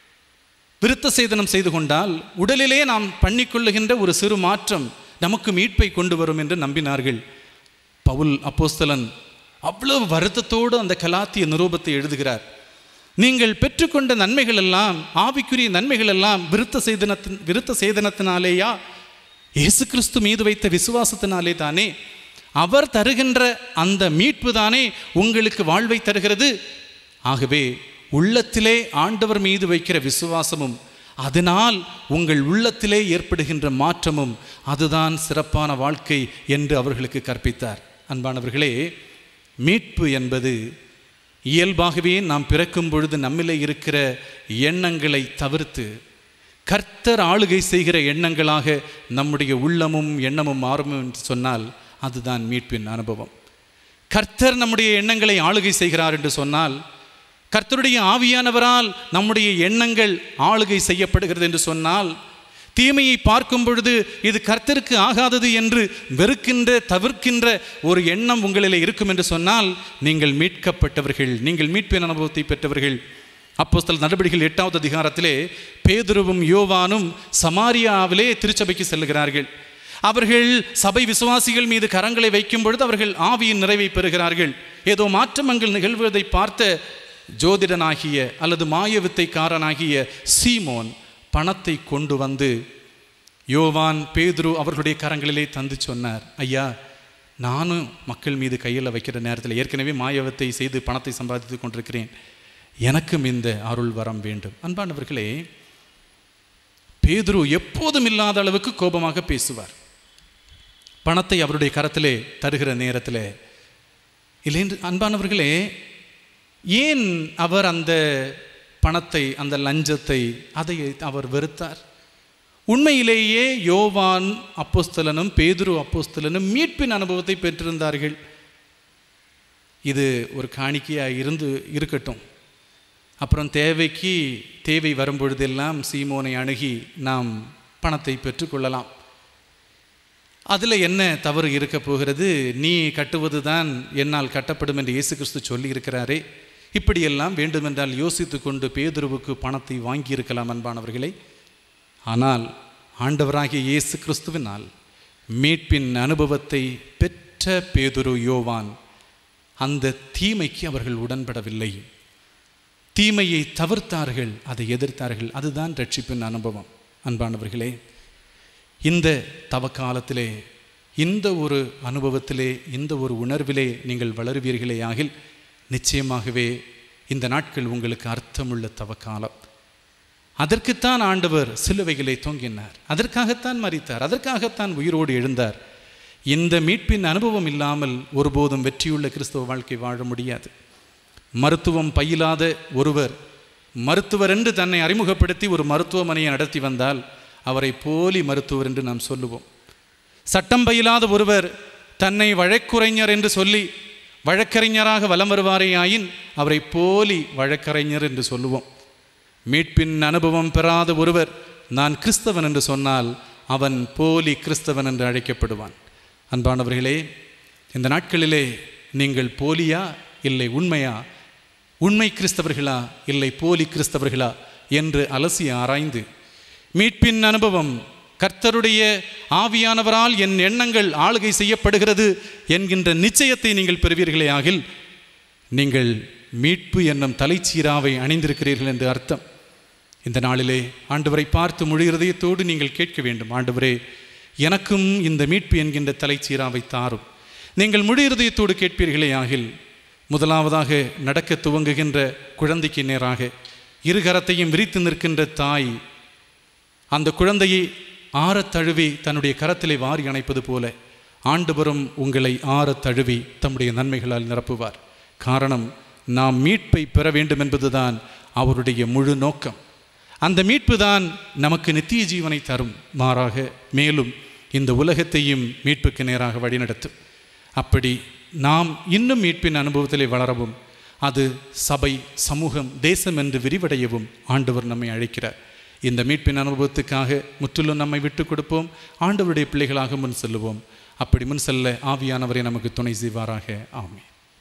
S1: விருத்த சேதனம் செய்து கொண்டால் உடலிலே நாம் பண்ணிக்கொள்ளுகின்ற ஒரு சிறு மாற்றம் நமக்கு மீட்பை கொண்டு வரும் என்று நம்பினார்கள் பவுல் அப்போஸ்தலன் அவ்வளவு வருத்தத்தோடு அந்த கலாத்திய நிரூபத்தை எழுதுகிறார் நீங்கள் பெற்றுக்கொண்ட நன்மைகள் எல்லாம் ஆவிக்குரிய நன்மைகள் எல்லாம் விருத்த சேதனத்தின் விருத்த சேதனத்தினாலேயா இயேசு கிறிஸ்து மீது வைத்த விசுவாசத்தினாலே தானே அவர் தருகின்ற அந்த மீட்பு தானே உங்களுக்கு வாழ்வை தருகிறது ஆகவே உள்ளத்திலே ஆண்டவர் மீது வைக்கிற விசுவாசமும் அதனால் உங்கள் உள்ளத்திலே ஏற்படுகின்ற மாற்றமும் அதுதான் சிறப்பான வாழ்க்கை என்று அவர்களுக்கு கற்பித்தார் அன்பானவர்களே மீட்பு என்பது இயல்பாகவே நாம் பிறக்கும் பொழுது நம்மிலே இருக்கிற எண்ணங்களை தவிர்த்து கர்த்தர் ஆளுகை செய்கிற எண்ணங்களாக நம்முடைய உள்ளமும் எண்ணமும் மாறும் என்று சொன்னால் அதுதான் மீட்பின் அனுபவம் கர்த்தர் நம்முடைய எண்ணங்களை ஆளுகை செய்கிறார் என்று சொன்னால் கர்த்தருடைய ஆவியானவரால் நம்முடைய எண்ணங்கள் ஆளுகை செய்யப்படுகிறது என்று சொன்னால் தீமையை பார்க்கும் பொழுது இது கர்த்தருக்கு ஆகாதது என்று வெறுக்கின்ற தவிர்க்கின்ற ஒரு எண்ணம் உங்களில் இருக்கும் என்று சொன்னால் நீங்கள் மீட்கப்பட்டவர்கள் நீங்கள் மீட்பின் அனுபவத்தை பெற்றவர்கள் அப்போஸ்தல நடவடிக்கைகள் எட்டாவது அதிகாரத்திலே பேதுருவும் யோவானும் சமாரியாவிலே திருச்சபைக்கு செல்லுகிறார்கள் அவர்கள் சபை விசுவாசிகள் மீது கரங்களை வைக்கும் பொழுது அவர்கள் ஆவியின் நிறைவை பெறுகிறார்கள் ஏதோ மாற்றமங்கள் நிகழ்வதை பார்த்த ஜோதிடனாகிய அல்லது மாயவித்தைக்காரனாகிய சீமோன் பணத்தை கொண்டு வந்து யோவான் பேதுரு அவர்களுடைய கரங்களிலே தந்து சொன்னார் ஐயா நானும் மக்கள் மீது கையில் வைக்கிற நேரத்தில் ஏற்கனவே மாயவத்தை செய்து பணத்தை சம்பாதித்து கொண்டிருக்கிறேன் எனக்கும் இந்த அருள் வரம் வேண்டும் அன்பானவர்களே பேதுரு எப்போதும் இல்லாத அளவுக்கு கோபமாக பேசுவார் பணத்தை அவருடைய கரத்திலே தருகிற நேரத்தில் இல்லை அன்பானவர்களே ஏன் அவர் அந்த பணத்தை அந்த லஞ்சத்தை அதை அவர் வெறுத்தார் உண்மையிலேயே யோவான் அப்போஸ்தலனும் பேதுரு அப்போஸ்தலனும் மீட்பின் அனுபவத்தை பெற்றிருந்தார்கள் இது ஒரு காணிக்கையாக இருந்து இருக்கட்டும் அப்புறம் தேவைக்கு தேவை வரும்பொழுதெல்லாம் சீமோனை அணுகி நாம் பணத்தை பெற்றுக்கொள்ளலாம் அதில் என்ன தவறு இருக்க போகிறது நீ கட்டுவது தான் என்னால் கட்டப்படும் என்று இயேசு கிறிஸ்து சொல்லி இருக்கிறாரே இப்படியெல்லாம் வேண்டுமென்றால் யோசித்து கொண்டு பேதுருவுக்கு பணத்தை வாங்கியிருக்கலாம் அன்பானவர்களே ஆனால் ஆண்டவராகிய இயேசு கிறிஸ்துவினால் மீட்பின் அனுபவத்தை பெற்ற பேதுரு யோவான் அந்த தீமைக்கு அவர்கள் உடன்படவில்லை தீமையை தவிர்த்தார்கள் அதை எதிர்த்தார்கள் அதுதான் ரட்சிப்பின் அனுபவம் அன்பானவர்களே இந்த தவக்காலத்திலே இந்த ஒரு அனுபவத்திலே இந்த ஒரு உணர்விலே நீங்கள் வளருவீர்களே ஆகில் நிச்சயமாகவே இந்த நாட்கள் உங்களுக்கு அர்த்தமுள்ள தவக்காலம் அதற்குத்தான் ஆண்டவர் சிலுவைகளை தொங்கினார் அதற்காகத்தான் மறித்தார் அதற்காகத்தான் உயிரோடு எழுந்தார் இந்த மீட்பின் அனுபவம் இல்லாமல் ஒருபோதும் வெற்றியுள்ள கிறிஸ்தவ வாழ்க்கை வாழ முடியாது மருத்துவம் பயிலாத ஒருவர் மருத்துவர் என்று தன்னை அறிமுகப்படுத்தி ஒரு மருத்துவமனையை நடத்தி வந்தால் அவரை போலி மருத்துவர் என்று நாம் சொல்லுவோம் சட்டம் பயிலாத ஒருவர் தன்னை வழக்குரைஞர் என்று சொல்லி வழக்கறிஞராக வலம் வருவாரே ஆயின் அவரை போலி வழக்கறிஞர் என்று சொல்லுவோம் மீட்பின் அனுபவம் பெறாத ஒருவர் நான் கிறிஸ்தவன் என்று சொன்னால் அவன் போலி கிறிஸ்தவன் என்று அழைக்கப்படுவான் அன்பானவர்களே இந்த நாட்களிலே நீங்கள் போலியா இல்லை உண்மையா உண்மை கிறிஸ்தவர்களா இல்லை போலி கிறிஸ்தவர்களா என்று அலசி ஆராய்ந்து மீட்பின் அனுபவம் கர்த்தருடைய ஆவியானவரால் என் எண்ணங்கள் ஆளுகை செய்யப்படுகிறது என்கின்ற நிச்சயத்தை நீங்கள் பெறுவீர்களே ஆகில் நீங்கள் மீட்பு என்னும் தலைச்சீராவை அணிந்திருக்கிறீர்கள் என்று அர்த்தம் இந்த நாளிலே ஆண்டவரை பார்த்து முழு இருதயத்தோடு நீங்கள் கேட்க வேண்டும் ஆண்டவரே எனக்கும் இந்த மீட்பு என்கின்ற தலைச்சீராவை தாரும் நீங்கள் முழு இருதயத்தோடு கேட்பீர்களே ஆகில் முதலாவதாக நடக்க துவங்குகின்ற குழந்தைக்கு நேராக இருகரத்தையும் விரித்து நிற்கின்ற தாய் அந்த குழந்தையை ஆறத் தழுவி தன்னுடைய கரத்திலே வாரி அணைப்பது போல ஆண்டவரும் உங்களை ஆறத் தழுவி தம்முடைய நன்மைகளால் நிரப்புவார் காரணம் நாம் மீட்பை பெற வேண்டும் என்பதுதான் அவருடைய முழு நோக்கம் அந்த மீட்பு தான் நமக்கு நித்திய ஜீவனை தரும் மாறாக மேலும் இந்த உலகத்தையும் மீட்புக்கு நேராக வழிநடத்தும் அப்படி நாம் இன்னும் மீட்பின் அனுபவத்திலே வளரவும் அது சபை சமூகம் தேசம் என்று விரிவடையவும் ஆண்டவர் நம்மை அழைக்கிறார் இந்த மீட்பின் அனுபவத்துக்காக முற்றிலும் நம்மை விட்டு கொடுப்போம் ஆண்டவருடைய பிள்ளைகளாக முன் செல்லுவோம் அப்படி முன் செல்ல ஆவியானவரை நமக்கு துணை செய்வாராக ஆமே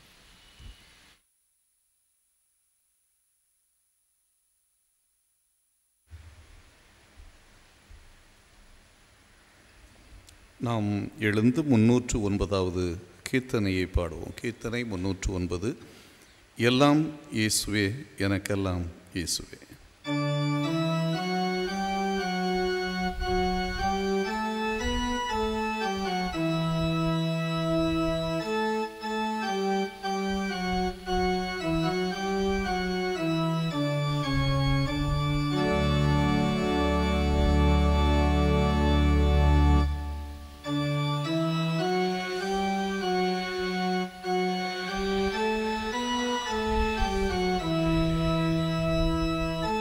S3: நாம் எழுந்து முன்னூற்று ஒன்பதாவது கீர்த்தனையை பாடுவோம் கீர்த்தனை முன்னூற்று ஒன்பது எல்லாம் இயேசுவே எனக்கெல்லாம் இயேசுவே
S4: Thank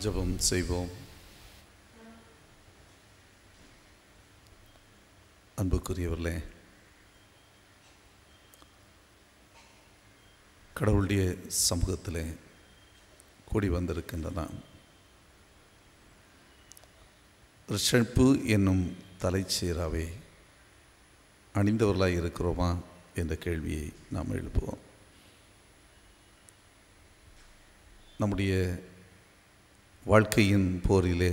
S3: ஜெபம் செய்வோம் அன்புக்குரியவர்களே கடவுளுடைய சமூகத்திலே கூடி வந்திருக்கின்ற நாம் ரிஷப்பு என்னும் தலைச்சீராவை அணிந்தவர்களாய் இருக்கிறோமா என்ற கேள்வியை நாம் எழுப்புவோம் நம்முடைய வாழ்க்கையின் போரிலே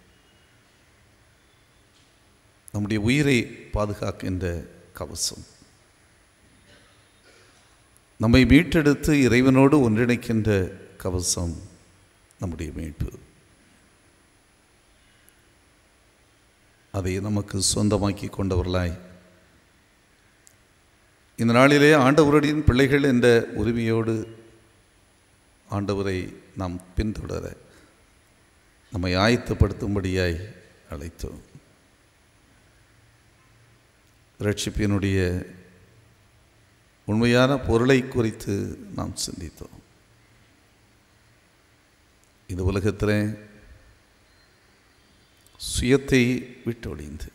S3: நம்முடைய உயிரை பாதுகாக்கின்ற கவசம் நம்மை மீட்டெடுத்து இறைவனோடு ஒன்றிணைக்கின்ற கவசம் நம்முடைய மீட்பு அதை நமக்கு சொந்தமாக்கி கொண்டவர்களாய் இந்த நாளிலே ஆண்டவருடைய பிள்ளைகள் என்ற உரிமையோடு ஆண்டவரை நாம் பின்தொடர நம்மை ஆயத்தப்படுத்தும்படியாய் அழைத்தோம் ரட்சிப்பினுடைய உண்மையான பொருளை குறித்து நாம் சிந்தித்தோம் இந்த உலகத்தில் சுயத்தை விட்டொழிந்து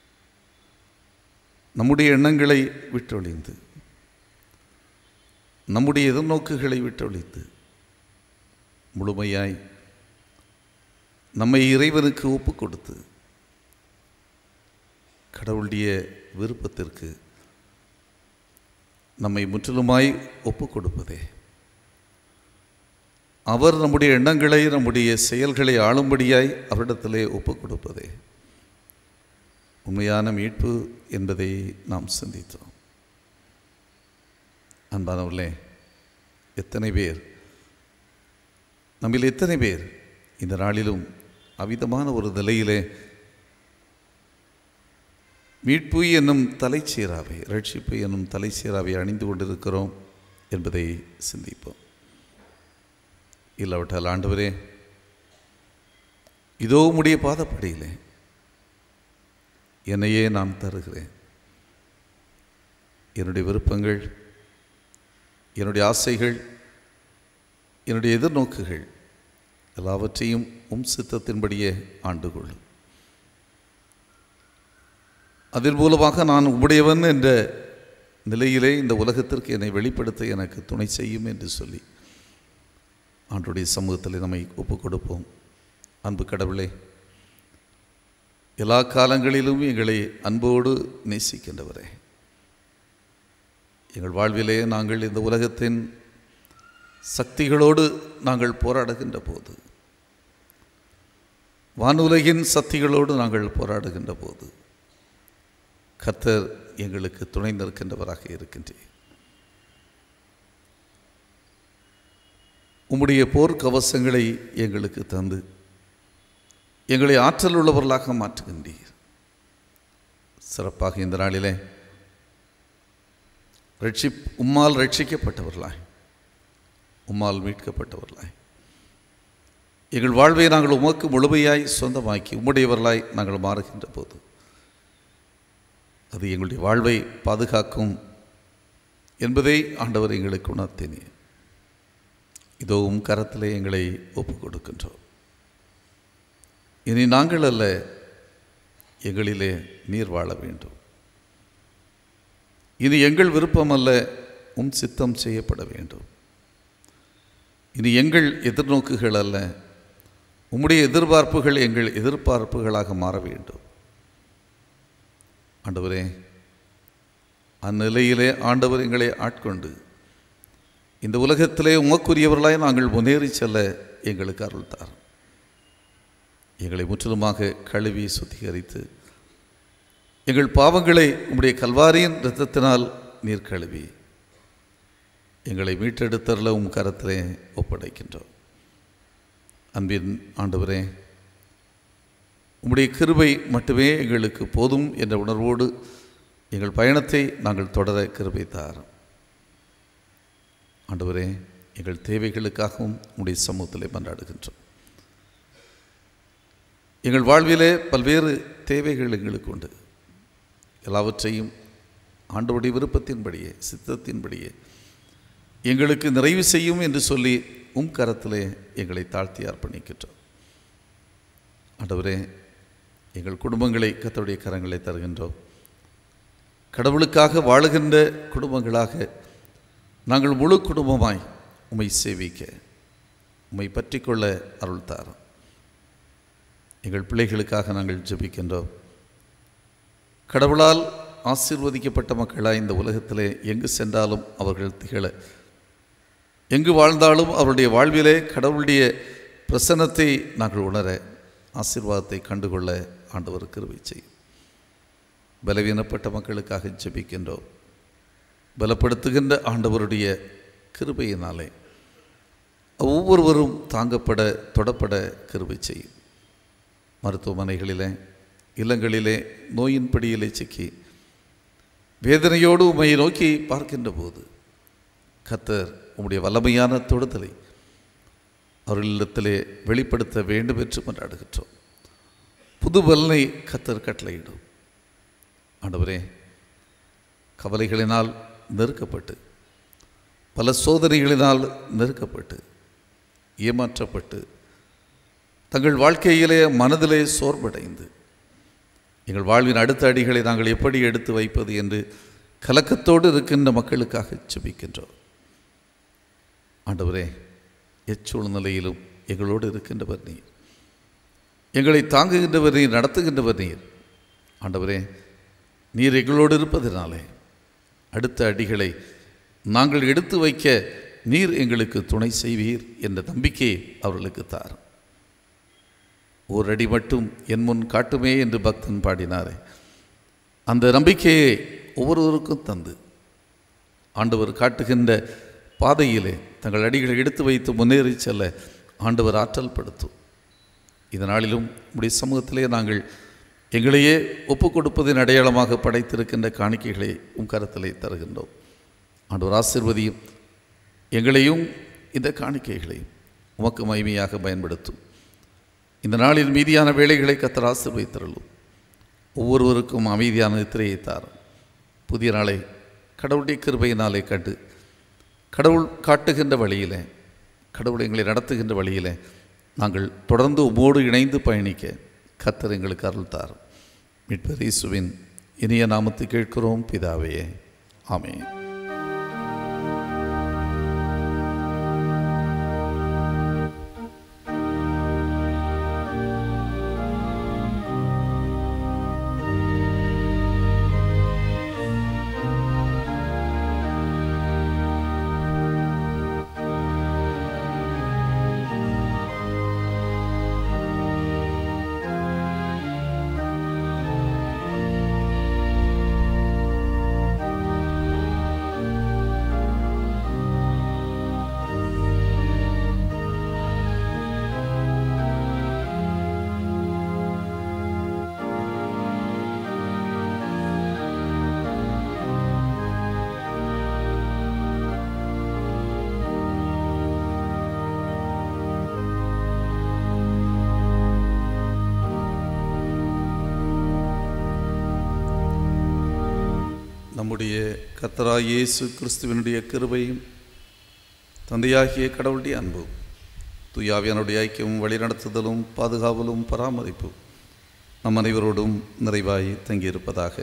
S3: நம்முடைய எண்ணங்களை விட்டொழிந்து நம்முடைய எதிர்நோக்குகளை விட்டொழித்து முழுமையாய் நம்மை இறைவனுக்கு ஒப்பு கொடுத்து கடவுளுடைய விருப்பத்திற்கு நம்மை முற்றிலுமாய் ஒப்பு கொடுப்பதே அவர் நம்முடைய எண்ணங்களை நம்முடைய செயல்களை ஆளும்படியாய் அவரிடத்திலே ஒப்பு கொடுப்பதே உண்மையான மீட்பு என்பதை நாம் சிந்தித்தோம் அன்பானவர்களே எத்தனை பேர் நம்மில் எத்தனை பேர் இந்த நாளிலும் அவிதமான ஒரு நிலையிலே மீட்பு என்னும் தலைச்சீராவை ரட்சிப்பு என்னும் தலைச்சீராவை அணிந்து கொண்டிருக்கிறோம் என்பதை சிந்திப்போம் இல்லாவிட்டால் ஆண்டவரே இதோ உம்முடைய பாதப்படியிலே என்னையே நான் தருகிறேன் என்னுடைய விருப்பங்கள் என்னுடைய ஆசைகள் என்னுடைய எதிர்நோக்குகள் எல்லாவற்றையும் உம் சித்தத்தின்படியே ஆண்டு கொள்ளும் அதன் மூலமாக நான் உம்முடையவன் என்ற நிலையிலே இந்த உலகத்திற்கு என்னை வெளிப்படுத்த எனக்கு துணை செய்யும் என்று சொல்லி ஆண்டுடைய சமூகத்தில் நம்மை ஒப்புக் கொடுப்போம் அன்பு கடவுளே எல்லா காலங்களிலும் எங்களை அன்போடு நேசிக்கின்றவரே எங்கள் வாழ்விலே நாங்கள் இந்த உலகத்தின் சக்திகளோடு நாங்கள் போராடுகின்ற போது வானுலகின் சக்திகளோடு நாங்கள் போராடுகின்ற போது கர்த்தர் எங்களுக்கு துணை நிற்கின்றவராக இருக்கின்றேன் உம்முடைய போர் கவசங்களை எங்களுக்கு தந்து எங்களை ஆற்றல் உள்ளவர்களாக மாற்றுகின்றீர் சிறப்பாக இந்த நாளிலே ரட்சி உம்மால் ரட்சிக்கப்பட்டவர்களாய் உம்மால் மீட்கப்பட்டவர்களாய் எங்கள் வாழ்வை நாங்கள் உமக்கு முழுமையாய் சொந்தமாக்கி உம்முடையவர்களாய் நாங்கள் மாறுகின்ற போது அது எங்களுடைய வாழ்வை பாதுகாக்கும் என்பதை ஆண்டவர் எங்களுக்கு உணர்த்தினே இதோ உம் கரத்திலே எங்களை ஒப்புக் கொடுக்கின்றோம் இனி நாங்கள் அல்ல எங்களிலே நீர் வாழ வேண்டும் இனி எங்கள் விருப்பம் அல்ல உம் சித்தம் செய்யப்பட வேண்டும் இனி எங்கள் எதிர்நோக்குகள் அல்ல உம்முடைய எதிர்பார்ப்புகள் எங்கள் எதிர்பார்ப்புகளாக மாற வேண்டும் ஆண்டவரே அந்நிலையிலே ஆண்டவர் எங்களை ஆட்கொண்டு இந்த உலகத்திலே உமக்குரியவர்களாய் நாங்கள் முன்னேறி செல்ல எங்களுக்கு அருள் தார் எங்களை முற்றிலுமாக கழுவி சுத்திகரித்து எங்கள் பாவங்களை உம்முடைய கல்வாரியின் இரத்தத்தினால் நீர் கழுவி எங்களை மீட்டெடுத்தருள உம் கரத்திலே ஒப்படைக்கின்றோம் அன்பின் ஆண்டவரே உம்முடைய கிருபை மட்டுமே எங்களுக்கு போதும் என்ற உணர்வோடு எங்கள் பயணத்தை நாங்கள் தொடர கிருபை தாரும் ஆண்டவரே எங்கள் தேவைகளுக்காகவும் உம்முடைய சமூகத்திலே மன்றாடுகின்றோம் எங்கள் வாழ்விலே பல்வேறு தேவைகள் எங்களுக்கு உண்டு எல்லாவற்றையும் ஆண்டவருடைய விருப்பத்தின்படியே சித்தத்தின்படியே எங்களுக்கு நிறைவு செய்யும் என்று சொல்லி உம் கரத்திலே எங்களை தாழ்த்தி அர்ப்பணிக்கின்றோம் ஆண்டவரே எங்கள் குடும்பங்களை கத்தருடைய கரங்களை தருகின்றோம் கடவுளுக்காக வாழுகின்ற குடும்பங்களாக நாங்கள் முழு குடும்பமாய் உம்மை சேவிக்க உம்மை பற்றிக்கொள்ள அருள் தாரும் எங்கள் பிள்ளைகளுக்காக நாங்கள் ஜெபிக்கின்றோம் கடவுளால் ஆசீர்வதிக்கப்பட்ட மக்களாய் இந்த உலகத்திலே எங்கு சென்றாலும் அவர்கள் திகழ எங்கு வாழ்ந்தாலும் அவருடைய வாழ்விலே கடவுளுடைய பிரசன்னத்தை நாங்கள் உணர ஆசீர்வாதத்தை கண்டுகொள்ள ஆண்டவர் கிருபை செய்யும் பலவீனப்பட்ட மக்களுக்காக ஜெபிக்கின்றோம் பலப்படுத்துகின்ற ஆண்டவருடைய கிருபையினாலே ஒவ்வொருவரும் தாங்கப்பட தொடப்பட கிருபை செய்யும் மருத்துவமனைகளிலே இல்லங்களிலே நோயின் பிடியிலே சிக்கி வேதனையோடு உம்மை நோக்கி பார்க்கின்ற போது கத்தர் உம்முடைய வல்லமையான தொடுதலை அவர்களிடத்திலே வெளிப்படுத்த வேண்டும் என்று கொண்டாடுகின்றோம் புது பலனை கத்தர் கட்டளையிடும் ஆண்டவரே கவலைகளினால் நெருக்கப்பட்டு பல சோதனைகளினால் நெருக்கப்பட்டு ஏமாற்றப்பட்டு தங்கள் வாழ்க்கையிலே மனதிலே சோர்வடைந்து எங்கள் வாழ்வின் அடுத்த அடிகளை நாங்கள் எப்படி எடுத்து வைப்பது என்று கலக்கத்தோடு இருக்கின்ற மக்களுக்காக ஜெபிக்கின்றோம் ஆண்டவரே எச்சூழ்நிலையிலும் எங்களோடு இருக்கின்றவர் நீர் எங்களை தாங்குகின்றவர் நீர் நடத்துகின்றவர் நீர் ஆண்டவரே நீர் எங்களோடு இருப்பதினாலே அடுத்த அடிகளை நாங்கள் எடுத்து வைக்க நீர் எங்களுக்கு துணை செய்வீர் என்ற நம்பிக்கையை அவர்களுக்கு தாரும் ஒரு அடி மட்டும் என் முன் காட்டுமே என்று பக்தன் பாடினாரே அந்த நம்பிக்கையை ஒவ்வொருவருக்கும் தந்து ஆண்டவர் காட்டுகின்ற பாதையிலே தங்கள் அடிகளை எடுத்து வைத்து முன்னேறி செல்ல ஆண்டவர் ஆற்றல் படுத்தும் இதனாலிலும் உடைய சமூகத்திலே நாங்கள் எங்களையே ஒப்புக் கொடுப்பதின் அடையாளமாக படைத்திருக்கின்ற காணிக்கைகளை உம் கரத்திலே தருகின்றோம் ஆண்டவர் ஆசிர்வதியும் எங்களையும் இந்த காணிக்கைகளையும் உமக்கு மகிமையாக பயன்படுத்தும் இந்த நாளில் மீதியான வேலைகளை கத்தர் ஆசிர்வதித்தருளும் ஒவ்வொருவருக்கும் அமைதியான நித்திரையை தாரும் புதிய நாளை கடவுளுடைய கிருபையினாலே கண்டு கடவுள் காட்டுகின்ற வழியிலே கடவுள் எங்களை நடத்துகின்ற வழியிலே நாங்கள் தொடர்ந்து உமோடு இணைந்து பயணிக்க கத்தர் எங்களுக்கு அருள் தாரும் மீட்பர் இயேசுவின் இனிய நாமத்தை கேட்கிறோம் பிதாவே ஆமென் நம்முடைய கர்த்தராய் இயேசு கிறிஸ்துவினுடைய கிருபையும் தந்தையாகிய கடவுளுடைய அன்பும் துயாவியனுடைய ஐக்கியமும் வழிநடத்துதலும் பாதுகாவலும் பராமரிப்பும் நம் அனைவரோடும் நிறைவாய் தங்கியிருப்பதாக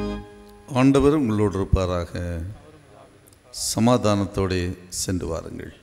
S3: ஆண்டவர் உங்களோடு இருப்பாராக சமாதானத்தோடே சென்று வாருங்கள்